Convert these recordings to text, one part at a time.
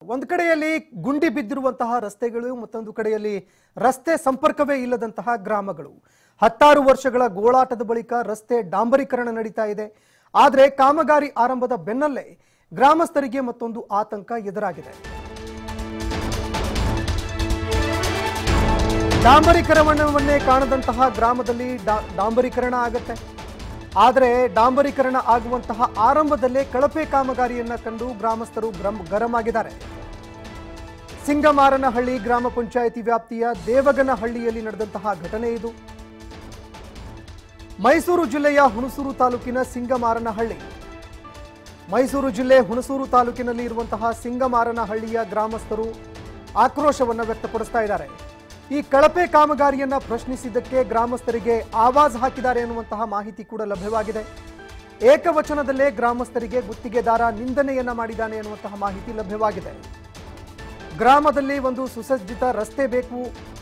ಒಂದು ಕಡೆಯಲ್ಲಿ ಗುಂಡಿ ಬಿದ್ದಿರುವಂತಹ ರಸ್ತೆಗಳು ಮತ್ತೊಂದು ಕಡೆಯಲ್ಲಿ ರಸ್ತೆ ಸಂಪರ್ಕವೇ ಇಲ್ಲದಂತಹ ಗ್ರಾಮಗಳು ಹತ್ತಾರು ವರ್ಷಗಳ ಗೋಳಾಟದ ಬಳಿಕ ರಸ್ತೆ ಡಾಂಬರೀಕರಣ ನಡೀತಾ ಇದೆ ಆದರೆ ಕಾಮಗಾರಿ ಆರಂಭದ ಬೆನ್ನಲ್ಲೇ ಗ್ರಾಮಸ್ಥರಿಗೆ ಮತ್ತೊಂದು ಆತಂಕ ಎದುರಾಗಿದೆ ಡಾಂಬರೀಕರಣವನ್ನೇ ಕಾಣದಂತಹ ಗ್ರಾಮದಲ್ಲಿ ಡಾ- ಡಾಂಬರೀಕರಣ ಆಗತ್ತೆ ಆದರೆ ಡಾಂಬರೀಕರಣ ಆಗುವಂತಹ ಆರಂಭದಲ್ಲೇ ಕಳಪೆ ಕಾಮಗಾರಿಯನ್ನ ಕಂಡು ಗ್ರಾಮಸ್ಥರು ಗ್ರಮ್ ಗರಂ ಆಗಿದ್ದಾರೆ ಸಿಂಗಮಾರನಹಳ್ಳಿ ಗ್ರಾಮ ಪಂಚಾಯಿತಿ ವ್ಯಾಪ್ತಿಯ ದೇವಗನಹಳ್ಳಿಯಲ್ಲಿ ನಡೆದಂತಹ ಘಟನೆ ಇದು ಮೈಸೂರು ಜಿಲ್ಲೆಯ ಹುಣಸೂರು ತಾಲೂಕಿನ ಸಿಂಗಮಾರನಹಳ್ಳಿ ಮೈಸೂರು ಜಿಲ್ಲೆ ಹುಣಸೂರು ತಾಲೂಕಿನಲ್ಲಿ ಇರುವಂತಹ ಸಿಂಗಮಾರನಹಳ್ಳಿಯ ಗ್ರಾಮಸ್ಥರು ಆಕ್ರೋಶವನ್ನ ವ್ಯಕ್ತಪಡಿಸ್ತಾ ಇದ್ದಾರೆ ಈ ಕಳಪೆ ಕಾಮಗಾರಿಯನ್ನ ಪ್ರಶ್ನಿಸಿದ್ದಕ್ಕೆ ಗ್ರಾಮಸ್ಥರಿಗೆ ಆವಾಜ್ ಹಾಕಿದ್ದಾರೆ ಎನ್ನುವಂತಹ ಮಾಹಿತಿ ಕೂಡ ಲಭ್ಯವಾಗಿದೆ ಏಕವಚನದಲ್ಲೇ ಗ್ರಾಮಸ್ಥರಿಗೆ ಗುತ್ತಿಗೆದಾರ ನಿಂದನೆಯನ್ನ ಮಾಡಿದ್ದಾನೆ ಎನ್ನುವಂತಹ ಮಾಹಿತಿ ಲಭ್ಯವಾಗಿದೆ ಗ್ರಾಮದಲ್ಲಿ ಒಂದು ಸುಸಜ್ಜಿತ ರಸ್ತೆ ಬೇಕು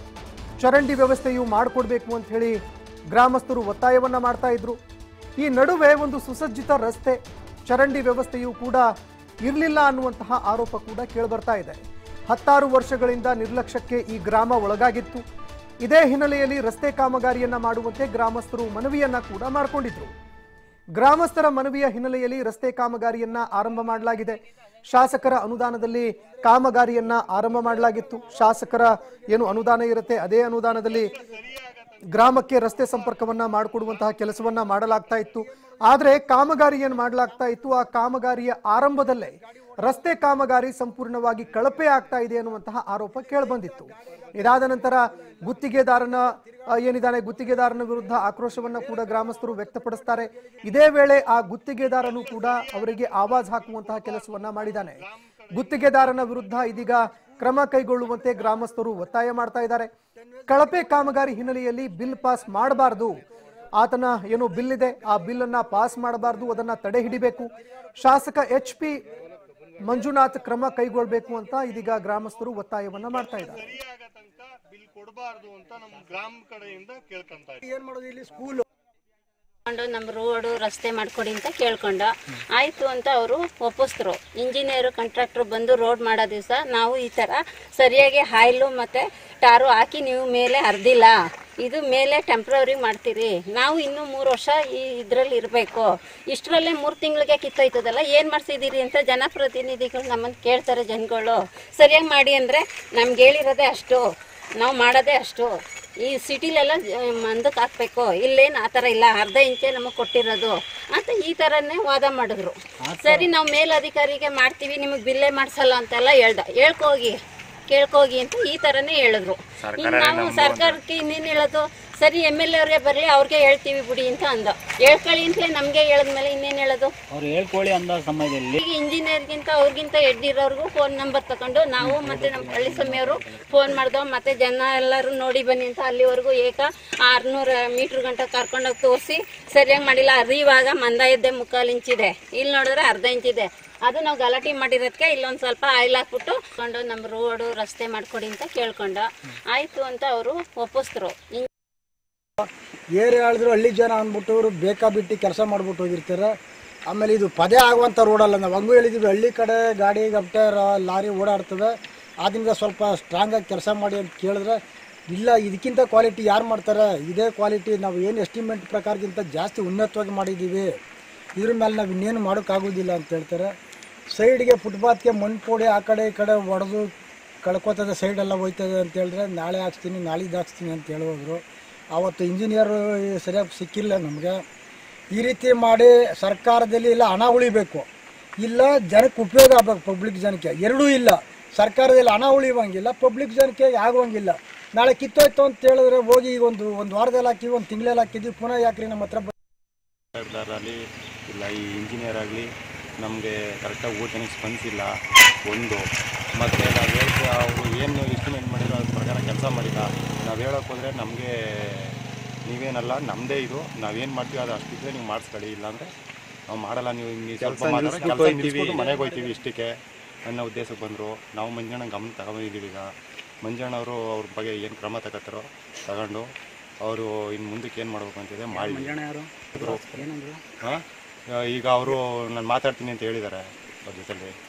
ಚರಂಡಿ ವ್ಯವಸ್ಥೆಯು ಮಾಡಿಕೊಡ್ಬೇಕು ಅಂತ ಹೇಳಿ ಗ್ರಾಮಸ್ಥರು ಒತ್ತಾಯವನ್ನ ಮಾಡ್ತಾ ಇದ್ರು ಈ ನಡುವೆ ಒಂದು ಸುಸಜ್ಜಿತ ರಸ್ತೆ ಚರಂಡಿ ವ್ಯವಸ್ಥೆಯು ಕೂಡ ಇರಲಿಲ್ಲ ಅನ್ನುವಂತಹ ಆರೋಪ ಕೂಡ ಕೇಳಿಬರ್ತಾ ಇದೆ ಹತ್ತಾರು ವರ್ಷಗಳಿಂದ ನಿರ್ಲಕ್ಷ್ಯಕ್ಕೆ ಈ ಗ್ರಾಮ ಒಳಗಾಗಿತ್ತು ಇದೇ ಹಿನ್ನೆಲೆಯಲ್ಲಿ ರಸ್ತೆ ಕಾಮಗಾರಿಯನ್ನ ಮಾಡುವಂತೆ ಗ್ರಾಮಸ್ಥರು ಮನವಿಯನ್ನ ಕೂಡ ಮಾಡಿಕೊಂಡಿದ್ರು ಗ್ರಾಮಸ್ಥರ ಮನವಿಯ ಹಿನ್ನೆಲೆಯಲ್ಲಿ ರಸ್ತೆ ಕಾಮಗಾರಿಯನ್ನ ಆರಂಭ ಮಾಡಲಾಗಿದೆ ಶಾಸಕರ ಅನುದಾನದಲ್ಲಿ ಕಾಮಗಾರಿಯನ್ನ ಆರಂಭ ಮಾಡಲಾಗಿತ್ತು ಶಾಸಕರ ಏನು ಅನುದಾನ ಇರುತ್ತೆ ಅದೇ ಅನುದಾನದಲ್ಲಿ ಗ್ರಾಮಕ್ಕೆ ರಸ್ತೆ ಸಂಪರ್ಕವನ್ನ ಮಾಡಿಕೊಡುವಂತಹ ಕೆಲಸವನ್ನ ಮಾಡಲಾಗ್ತಾ ಇತ್ತು ಆದರೆ ಕಾಮಗಾರಿ ಏನು ಮಾಡಲಾಗ್ತಾ ಇತ್ತು ಆ ಕಾಮಗಾರಿಯ ಆರಂಭದಲ್ಲೇ ರಸ್ತೆ ಕಾಮಗಾರಿ ಸಂಪೂರ್ಣವಾಗಿ ಕಳಪೆ ಆಗ್ತಾ ಇದೆ ಅನ್ನುವಂತಹ ಆರೋಪ ಕೇಳಿಬಂದಿತ್ತು ಇದಾದ ನಂತರ ಗುತ್ತಿಗೆದಾರನ ಆ, ಏನಿದ್ದಾನೆ ಗುತ್ತಿಗೆದಾರನ ವಿರುದ್ಧ ಆಕ್ರೋಶವನ್ನ ಕೂಡ ಗ್ರಾಮಸ್ಥರು ವ್ಯಕ್ತಪಡಿಸ್ತಾರೆ ಇದೇ ವೇಳೆ ಆ ಗುತ್ತಿಗೆದಾರನು ಕೂಡ ಅವರಿಗೆ ಆವಾಜ್ ಹಾಕುವಂತಹ ಕೆಲಸವನ್ನ ಮಾಡಿದ್ದಾನೆ ಗುತ್ತಿಗೆದಾರನ ವಿರುದ್ಧ ಇದೀಗ ಕ್ರಮ ಕೈಗೊಳ್ಳುವಂತೆ ಗ್ರಾಮಸ್ಥರು ಒತ್ತಾಯ ಮಾಡ್ತಾ ಇದ್ದಾರೆ ಕಳಪೆ ಕಾಮಗಾರಿ ಹಿನ್ನೆಲೆಯಲ್ಲಿ ಬಿಲ್ ಪಾಸ್ ಮಾಡಬಾರದು ಆತನ ಏನು ಬಿಲ್ ಇದೆ ಆ ಬಿಲ್ ಅನ್ನ ಪಾಸ್ ಮಾಡಬಾರದು ಅದನ್ನ ತಡೆ ಹಿಡಿಬೇಕು ಶಾಸಕ ಎಚ್ ಪಿ ಮಂಜುನಾಥ್ ಕ್ರಮ ಕೈಗೊಳ್ಳಬೇಕು ಅಂತ ಇದೀಗ ಗ್ರಾಮಸ್ಥರು ಒತ್ತಾಯವನ್ನ ಮಾಡ್ತಾ ಇದ್ದಾರೆ ಸರಿಯಾದ ತನಕ ಬಿಲ್ ಕೊಡಬಾರ್ದು ಅಂತ ನಮ್ಮ ಗ್ರಾಮ ಕಡೆಯಿಂದ ಕೇಳ್ಕೊಂತ ಇದ್ದೀವಿ ಏನ್ ಮಾಡೋದು ಇಲ್ಲಿ ಸ್ಕೂಲ್ ಕೊಂಡು ನಮ್ಮ ರೋಡು ರಸ್ತೆ ಮಾಡ್ಕೊಡಿ ಅಂತ ಕೇಳ್ಕೊಂಡ ಆಯಿತು ಅಂತ ಅವರು ಒಪ್ಪಿಸಿದ್ರು ಇಂಜಿನಿಯರು ಕಾಂಟ್ರಾಕ್ಟ್ರು ಬಂದು ರೋಡ್ ಮಾಡೋ ದಿವಸ ನಾವು ಈ ಥರ ಸರಿಯಾಗಿ ಆಯಿಲು ಮತ್ತು ಟಾರು ಹಾಕಿ ನೀವು ಮೇಲೆ ಅರ್ದಿಲ್ಲ ಇದು ಮೇಲೆ ಟೆಂಪ್ರವರಿ ಮಾಡ್ತೀರಿ ನಾವು ಇನ್ನೂ ಮೂರು ವರ್ಷ ಈ ಇದರಲ್ಲಿ ಇರಬೇಕು ಇಷ್ಟರಲ್ಲೇ ಮೂರು ತಿಂಗಳಿಗೆ ಕಿತ್ತೋಯ್ತದಲ್ಲ ಏನು ಮಾಡ್ಸಿದ್ದೀರಿ ಅಂತ ಜನಪ್ರತಿನಿಧಿಗಳು ನಮ್ಮನ್ನು ಕೇಳ್ತಾರೆ ಜನಗಳು ಸರಿಯಾಗಿ ಮಾಡಿ ಅಂದರೆ ನಮ್ಗೆ ಹೇಳಿರೋದೇ ಅಷ್ಟು ನಾವು ಮಾಡೋದೇ ಅಷ್ಟು ಈ ಸಿಟಿಲೆಲ್ಲ ಮಂದಕ್ಕೆ ಹಾಕ್ಬೇಕು ಇಲ್ಲೇನು ಆ ಥರ ಇಲ್ಲ ಅರ್ಧ ಇಂಚೆ ನಮಗೆ ಕೊಟ್ಟಿರೋದು ಅಂತ ಈ ಥರನೇ ವಾದ ಮಾಡಿದ್ರು ಸರಿ ನಾವು ಮೇಲಧಿಕಾರಿಗೆ ಮಾಡ್ತೀವಿ ನಿಮಗೆ ಬಿಲ್ಲೇ ಮಾಡಿಸಲ್ಲ ಅಂತೆಲ್ಲ ಹೇಳ್ದ ಹೇಳ್ಕೋಗಿ ಕೇಳ್ಕೋಗಿ ಅಂತ ಈ ಥರನೇ ಹೇಳಿದ್ರು ಇನ್ನು ನಾವು ಸರ್ಕಾರಕ್ಕೆ ಇನ್ನೇನು ಹೇಳೋದು ಸರಿ ಎಮ್ ಎಲ್ ಅವ್ರಿಗೆ ಬರಲಿ ಅವ್ರಿಗೆ ಹೇಳ್ತೀವಿ ಬಿಡಿ ಅಂತ ಅಂದ ಹೇಳ್ಕೊಳ್ಳಿ ಅಂತಲೇ ನಮಗೆ ಹೇಳಿದ್ಮೇಲೆ ಇನ್ನೇನು ಹೇಳೋದು ಅವ್ರು ಹೇಳ್ಕೊಳ್ಳಿ ಅಂದ ಸಮಯದಲ್ಲಿ ಈಗ ಇಂಜಿನಿಯರ್ಗಿಂತ ಅವ್ರಿಗಿಂತ ಎಡ್ಡಿರೋರ್ಗು ಫೋನ್ ನಂಬರ್ ತಗೊಂಡು ನಾವು ಮತ್ತೆ ನಮ್ಮ ಪಳ್ಳಿಸ್ವಾಮಿಯವರು ಫೋನ್ ಮಾಡ್ದೋ ಮತ್ತೆ ಜನ ಎಲ್ಲರೂ ನೋಡಿ ಬನ್ನಿ ಅಂತ ಅಲ್ಲಿವರೆಗೂ ಏಕ ಆರ್ನೂರು ಮೀಟ್ರ್ ಗಂಟ ಕರ್ಕೊಂಡೋಗಿ ತೋರಿಸಿ ಸರಿಯಾಗಿ ಮಾಡಿಲ್ಲ ಅದು ಇವಾಗ ಮಂದ ಇದ್ದೆ ಮುಕ್ಕಾಲು ಇಂಚಿದೆ ಇಲ್ಲಿ ನೋಡಿದ್ರೆ ಅರ್ಧ ಇಂಚಿದೆ ಅದು ನಾವು ಗಲಾಟೆ ಮಾಡಿರೋದಕ್ಕೆ ಇಲ್ಲೊಂದು ಸ್ವಲ್ಪ ಆಯಿಲ್ ಹಾಕ್ಬಿಟ್ಟು ಕೊಂಡು ನಮ್ಮ ರೋಡು ರಸ್ತೆ ಮಾಡ್ಕೊಡಿ ಅಂತ ಕೇಳ್ಕೊಂಡ ಆಯಿತು ಅಂತ ಅವರು ಒಪ್ಪಿಸಿದ್ರು ಏರ್ ಹೇಳಿದ್ರು ಹಳ್ಳಿ ಜನ ಅಂದ್ಬಿಟ್ಟು ಇವರು ಬೇಕಾ ಬಿಟ್ಟು ಕೆಲಸ ಮಾಡ್ಬಿಟ್ಟು ಹೋಗಿರ್ತಾರೆ ಆಮೇಲೆ ಇದು ಪದೇ ಆಗುವಂಥ ರೋಡಲ್ಲ ನಾವು ಹಂಗೂ ಹೇಳಿದ್ವಿ ಹಳ್ಳಿ ಕಡೆ ಗಾಡಿ ಗಪ್ಟೆ ರ- ಲಾರಿ ಓಡಾಡ್ತವೆ ಆದ್ದರಿಂದ ಸ್ವಲ್ಪ ಸ್ಟ್ರಾಂಗಾಗಿ ಕೆಲಸ ಮಾಡಿ ಅಂತ ಕೇಳಿದ್ರೆ ಇಲ್ಲ ಇದಕ್ಕಿಂತ ಕ್ವಾಲಿಟಿ ಯಾರು ಮಾಡ್ತಾರೆ ಇದೇ ಕ್ವಾಲಿಟಿ ನಾವು ಏನು ಎಸ್ಟಿಮೇಟ್ ಪ್ರಕಾರಕ್ಕಿಂತ ಜಾಸ್ತಿ ಉನ್ನತವಾಗಿ ಮಾಡಿದ್ದೀವಿ ಇದ್ರ ಮೇಲೆ ನಾವು ಇನ್ನೇನು ಮಾಡೋಕ್ಕಾಗೋದಿಲ್ಲ ಅಂತ ಹೇಳ್ತಾರೆ ಸೈಡ್ಗೆ ಫುಟ್ಪಾತ್ಗೆ ಮಣ್ಣು ಪೋಡಿ ಆ ಕಡೆ ಈ ಕಡೆ ಒಡೆದು ಕಳ್ಕೊತದೆ ಸೈಡೆಲ್ಲ ಹೋಯ್ತದೆ ಅಂತ ಹೇಳಿದ್ರೆ ನಾಳೆ ಹಾಕ್ಸ್ತೀನಿ ನಾಳಿದ್ದು ಹಾಕ್ಸ್ತೀನಿ ಅಂತ ಹೇಳೋದ್ರು ಆವತ್ತು ಇಂಜಿನಿಯರು ಸರಿಯಾಗಿ ಸಿಕ್ಕಿಲ್ಲ ನಮಗೆ ಈ ರೀತಿ ಮಾಡಿ ಸರ್ಕಾರದಲ್ಲಿ ಇಲ್ಲ ಹಣ ಉಳಿಬೇಕು ಇಲ್ಲ ಜನಕ್ಕೆ ಉಪಯೋಗ ಆಗ್ಬೇಕು ಪಬ್ಲಿಕ್ ಜನಕ್ಕೆ ಎರಡೂ ಇಲ್ಲ ಸರ್ಕಾರದಲ್ಲಿ ಹಣ ಉಳಿಯುವಂಗಿಲ್ಲ ಪಬ್ಲಿಕ್ ಜನಕ್ಕೆ ಆಗುವಂಗಿಲ್ಲ ನಾಳೆ ಕಿತ್ತೋಯ್ತು ಅಂತ ಹೇಳಿದ್ರೆ ಹೋಗಿ ಈಗ ಒಂದು ಒಂದು ವಾರದಲ್ಲಿ ಹಾಕಿವಿ ಒಂದು ತಿಂಗಳಲ್ಲಿ ಹಾಕಿದ್ವಿ ಪುನಃ ಯಾಕ್ರಿ ನಮ್ಮ ಹತ್ರ ಆಗಲಿ ಇಲ್ಲ ಈ ಇಂಜಿನಿಯರ್ ಆಗಲಿ ನಮಗೆ ಕರೆಕ್ಟಾಗಿ ಊಟನಿಗೆ ಸ್ಪಂದಿಸಿಲ್ಲ ಒಂದು ಮತ್ತು ನಾವು ಹೇಳ್ತೀವಿ ಅವರು ಏನು ಎಸ್ಟಿಮೇಟ್ ಮಾಡಿರೋ ಅದ್ರ ಪ್ರಕಾರ ಕೆಲಸ ಮಾಡಿಲ್ಲ ನಾವು ಹೇಳೋಕೆ ಹೋದರೆ ನಮಗೆ ನೀವೇನಲ್ಲ ನಮ್ಮದೇ ಇದು ನಾವೇನು ಮಾಡ್ತೀವಿ ಅದು ಅಷ್ಟಿದ್ರೆ ನೀವು ಮಾಡಿಸ್ಕೊಳ್ಳಿ ಇಲ್ಲಾಂದರೆ ನಾವು ಮಾಡಲ್ಲ ನೀವು ನೀವು ಸ್ವಲ್ಪ ಮಾತ್ರ ಕೆಲಸ ನಿಲ್ಲಿಸ್ಬಿಟ್ಟು ಮನೆಗೆ ಹೋಗ್ತೀವಿ ಇಷ್ಟಕ್ಕೆ ಅನ್ನೋ ಉದ್ದೇಶಕ್ಕೆ ಬಂದರು ನಾವು ಮಂಜಣ್ಣ ಗಮನ ತಗೊಂಡಿದ್ದೀವಿ ಈಗ ಮಂಜಣ್ಣವರು ಅವ್ರ ಬಗ್ಗೆ ಏನು ಕ್ರಮ ತಗೋತಾರೋ ತಗೊಂಡು ಅವರು ಇನ್ನು ಮುಂದಕ್ಕೆ ಏನು ಮಾಡ್ಬೇಕು ಅಂತಿದೆ ಮಾಡಿ ಯಾರು ಏನಂದ್ರು ಹಾಂ ಈಗ ಅವರು ನಾನು ಮಾತಾಡ್ತೀನಿ ಅಂತ ಹೇಳಿದ್ದಾರೆ ಅವ್ರ ಜೊತೆಲಿ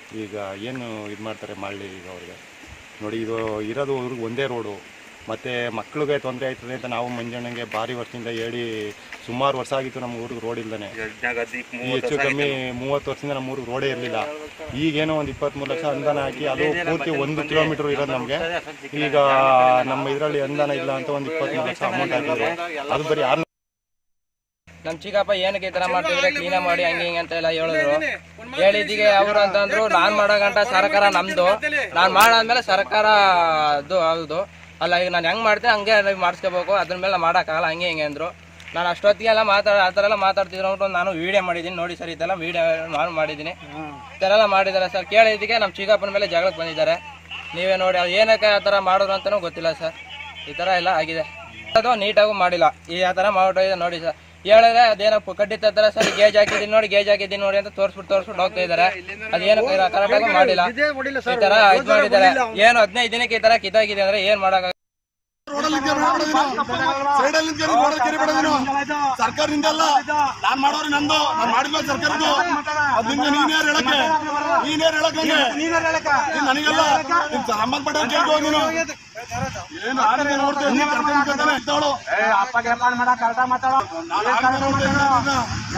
ಈಗ ಏನು ಇದು ಮಾಡ್ತಾರೆ ಮಾಡಲಿ ಈಗ ಅವ್ರಿಗೆ ನೋಡಿ ಇದು ಇರೋದು ಅವ್ರಿಗೆ ಒಂದೇ ರೋಡು ಮತ್ತು ಮಕ್ಳಿಗೆ ತೊಂದರೆ ಆಯ್ತದೆ ಅಂತ ನಾವು ಮಂಜಣ್ಣಂಗೆ ಭಾರಿ ವರ್ಷದಿಂದ ಹೇಳಿ ಸುಮಾರು ವರ್ಷ ಆಗಿತ್ತು ನಮ್ಮ ಊರಿಗೆ ರೋಡ್ ಇಲ್ದೇ ಹೆಚ್ಚು ಕಮ್ಮಿ ಮೂವತ್ತು ವರ್ಷದಿಂದ ನಮ್ಮ ಊರಿಗೆ ರೋಡೇ ಇರಲಿಲ್ಲ ಈಗೇನೋ ಒಂದು ಇಪ್ಪತ್ತ್ಮೂರು ಲಕ್ಷ ಅನುದಾನ ಹಾಕಿ ಅದು ಪೂರ್ತಿ ಒಂದು ಕಿಲೋಮೀಟರ್ ಇರೋದು ನಮಗೆ ಈಗ ನಮ್ಮ ಇದರಲ್ಲಿ ಅನುದಾನ ಇಲ್ಲ ಅಂತ ಒಂದು ಇಪ್ಪತ್ತ್ಮೂರು ಲಕ್ಷ ಅಮೌಂಟ್ ಹಾಕಿದ್ರು ಅದು ಬರೀ ಆರು ನಮ್ ಚಿಕ್ಕಪ್ಪ ಏನಕ್ಕೆ ಈ ತರ ಮಾಡ್ತಿದ್ರೆ ಕ್ಲೀನ್ ಮಾಡಿ ಹಂಗೆ ಹಿಂಗೆ ಅಂತ ಎಲ್ಲ ಹೇಳಿದ್ರು ಹೇಳಿದಿಗೆ ಅವ್ರು ಅಂತಂದ್ರು ನಾನ್ ಮಾಡೋ ಗಂಟ ಸರ್ಕಾರ ನಮ್ದು ನಾನ್ ಮಾಡಾದ್ಮೇಲೆ ಸರ್ಕಾರ ಅದು ಹೌದು ಅಲ್ಲ ಈಗ ನಾನು ಹೆಂಗ್ ಮಾಡ್ತೀನಿ ಹಂಗೆ ನೀವು ಮಾಡಿಸ್ಕೋಬೇಕು ಅದ್ರ ಮೇಲೆ ಮಾಡೋಕ್ಕಾಗಲ್ಲ ಹಂಗೆ ಹಿಂಗೆ ಅಂದ್ರು ನಾನು ಅಷ್ಟೊತ್ತಿಗೆ ಎಲ್ಲ ಮಾತಾಡ ಆ ಥರ ಎಲ್ಲ ಮಾತಾಡ್ತಿದ್ರು ಅಂದ್ಬಿಟ್ಟು ನಾನು ವಿಡಿಯೋ ಮಾಡಿದ್ದೀನಿ ನೋಡಿ ಸರ್ ಇದೆಲ್ಲ ವಿಡಿಯೋ ನಾನು ಮಾಡಿದ್ದೀನಿ ಈ ಥರ ಎಲ್ಲ ಮಾಡಿದ್ದಾರೆ ಸರ್ ಕೇಳಿದ್ದಕ್ಕೆ ನಮ್ಮ ಚಿಕ್ಕಪ್ಪನ ಮೇಲೆ ಜಗಳಕ್ಕೆ ಬಂದಿದ್ದಾರೆ ನೀವೇ ನೋಡಿ ಅವ್ರು ಏನಕ್ಕೆ ಆ ಥರ ಮಾಡೋದು ಅಂತಲೂ ಗೊತ್ತಿಲ್ಲ ಸರ್ ಈ ಥರ ಎಲ್ಲ ಆಗಿದೆ ಅದು ನೀಟಾಗೂ ಮಾಡಿಲ್ಲ ಈ ಆ ಥರ ಮಾಡ್ಬಿಟ್ಟಿದೆ ನೋಡಿ ಸರ್ ಹೇಳಿದ್ರೆ ಅದೇನೋ ಪು- ಕಡ್ಡಿ ತರ್ತಾರೆ ಸರ್ ಗೇಜ್ ಹಾಕಿದ್ದೀನಿ ನೋಡಿ ಗೇಜ್ ಹಾಕಿದ್ದೀನಿ ನೋಡಿ ಅಂತ ತೋರಿಸ್ಬಿಟ್ಟು ತೋರಿಸ್ಬಿಟ್ಟು ಹೋಗ್ತಾ ಇದ್ದಾರೆ ಅದೇನು ಕರೆಕ್ಟಾಗಿ ಮಾಡಿಲ್ಲ ಈ ತರ ಇದು ಮಾಡಿದ್ದಾರೆ ಏನು ಹದಿನೈದು ದಿನಕ್ಕೆ ಈ ತರ ಕಿತ್ತಾಗಿದೆ ಅಂದ್ರೆ ಏನ್ ಮಾಡಕ್ ಸರ್ಕಾರದಿಂದ ಅಲ್ಲ ನಾನ್ ಮಾಡೋರು ನಂದು ನಾನ್ ಮಾಡಿದ್ಮೇಲೆ ಸರ್ಕಾರದ್ದು ಅದ್ರಿಂದ ನೀನೇರ್ ಹೇಳಕ್ಕೆ ನೀನೇರ್ ಹೇಳಕ್ಕೆ ನೀನ್ ನನಗೆಲ್ಲ ನಿನ್ ಸಂಬಂಧಪಟ್ಟ ಕೇಳ್ಕೋ ನೀನು ಏನು ಆಡಿದೆ ನೋಡ್ತೇವೆ ನೀನ್ ಕರ್ಕೊಂಡ್ ಕರ್ತಾನೆ ಇದ್ದವಳು. ನಾನ್ ಆಡಿದೆ ನೋಡ್ತೇನೆ ಇದನ್ನ.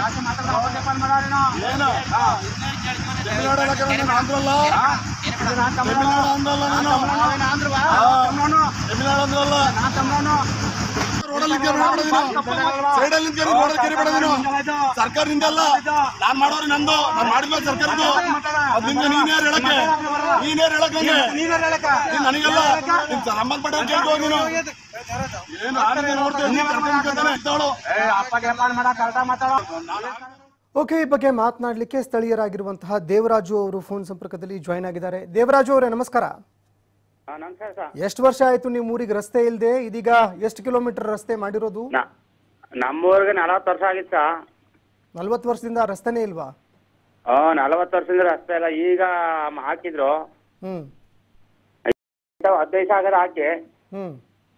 ಏನು? ತಮಿಳ್ನಾಡು ಹೇಳಕ್ಕೆ ನಾನು ಆಂಧ್ರ ಅಲ್ಲ. ತಮಿಳ್ನಾಡು ಅಂದ್ರಲ್ಲ ನಾನು ಹಾ. ತಮಿಳ್ನಾಡು ಅಂದ್ರಲ್ಲ ರೋಡಲ್ಲಿ ಸೈಡಲ್ಲಿ ರೋಡಲ್ಲಿ ಕೆರಿಬೇಡ ನೀನು ಸರ್ಕಾರದಿಂದ ಅಲ್ಲ ನಾನ್ ಮಾಡೋರು ನಂದು ನಾನ್ ಮಾಡಿದ್ಮೇಲೆ ಸರ್ಕಾರದ್ದು ಅದ್ರಿಂದ ನೀನೇರ್ ಹೇಳಕ್ಕೆ ನೀನೇರ್ ಹೇಳಕ್ಕೆ ನೀನ್ ನನಗೆಲ್ಲ ನಿನ್ ಸಂಬಂಧಪಟ್ಟ ಕೇಳ್ಕೋ ನೀನು ಏನು ಆಡಿದೆ ನೋಡ್ತೇವೆ ನೀನ್ ಕರ್ಕೊಂಡ್ ಕರ್ತಾನೆ ಇದ್ದವಳು ಓಕೆ ಈ ಬಗ್ಗೆ ಮಾತನಾಡಲಿಕ್ಕೆ ಸ್ಥಳೀಯರಾಗಿರುವಂತಹ ದೇವರಾಜು ಅವರು ಫೋನ್ ಸಂಪರ್ಕದಲ್ಲಿ ಜಾಯ್ನ್ ಆಗಿದ್ದಾರೆ ದೇವರಾಜು ಅವರೇ ನಮಸ್ಕಾರ ನಮಸ್ಕಾರ ಸರ್ ಎಷ್ಟು ವರ್ಷ ಆಯ್ತು ನಿಮ್ಮ ಊರಿಗೆ ರಸ್ತೆ ಇಲ್ಲದೆ ಇದೀಗ ಎಷ್ಟು ಕಿಲೋಮೀಟರ್ ರಸ್ತೆ ಮಾಡಿರೋದು ನ- ನಮ್ಮೂರಿಗೆ ನಲವತ್ತು ವರ್ಷ ಆಗಿತ್ತು ಸರ್ ನಲ್ವತ್ತು ವರ್ಷದಿಂದ ರಸ್ತೆನೇ ಇಲ್ವಾ ಹ್ಞೂ ನಲವತ್ತು ವರ್ಷದಿಂದ ರಸ್ತೆ ಇಲ್ಲ ಈಗ ಮ- ಹಾಕಿದ್ರು ಹ್ಮ್ ಹದಿನೈದು ಸಾವಿರ ಹಾಕಿ ಹ್ಮ್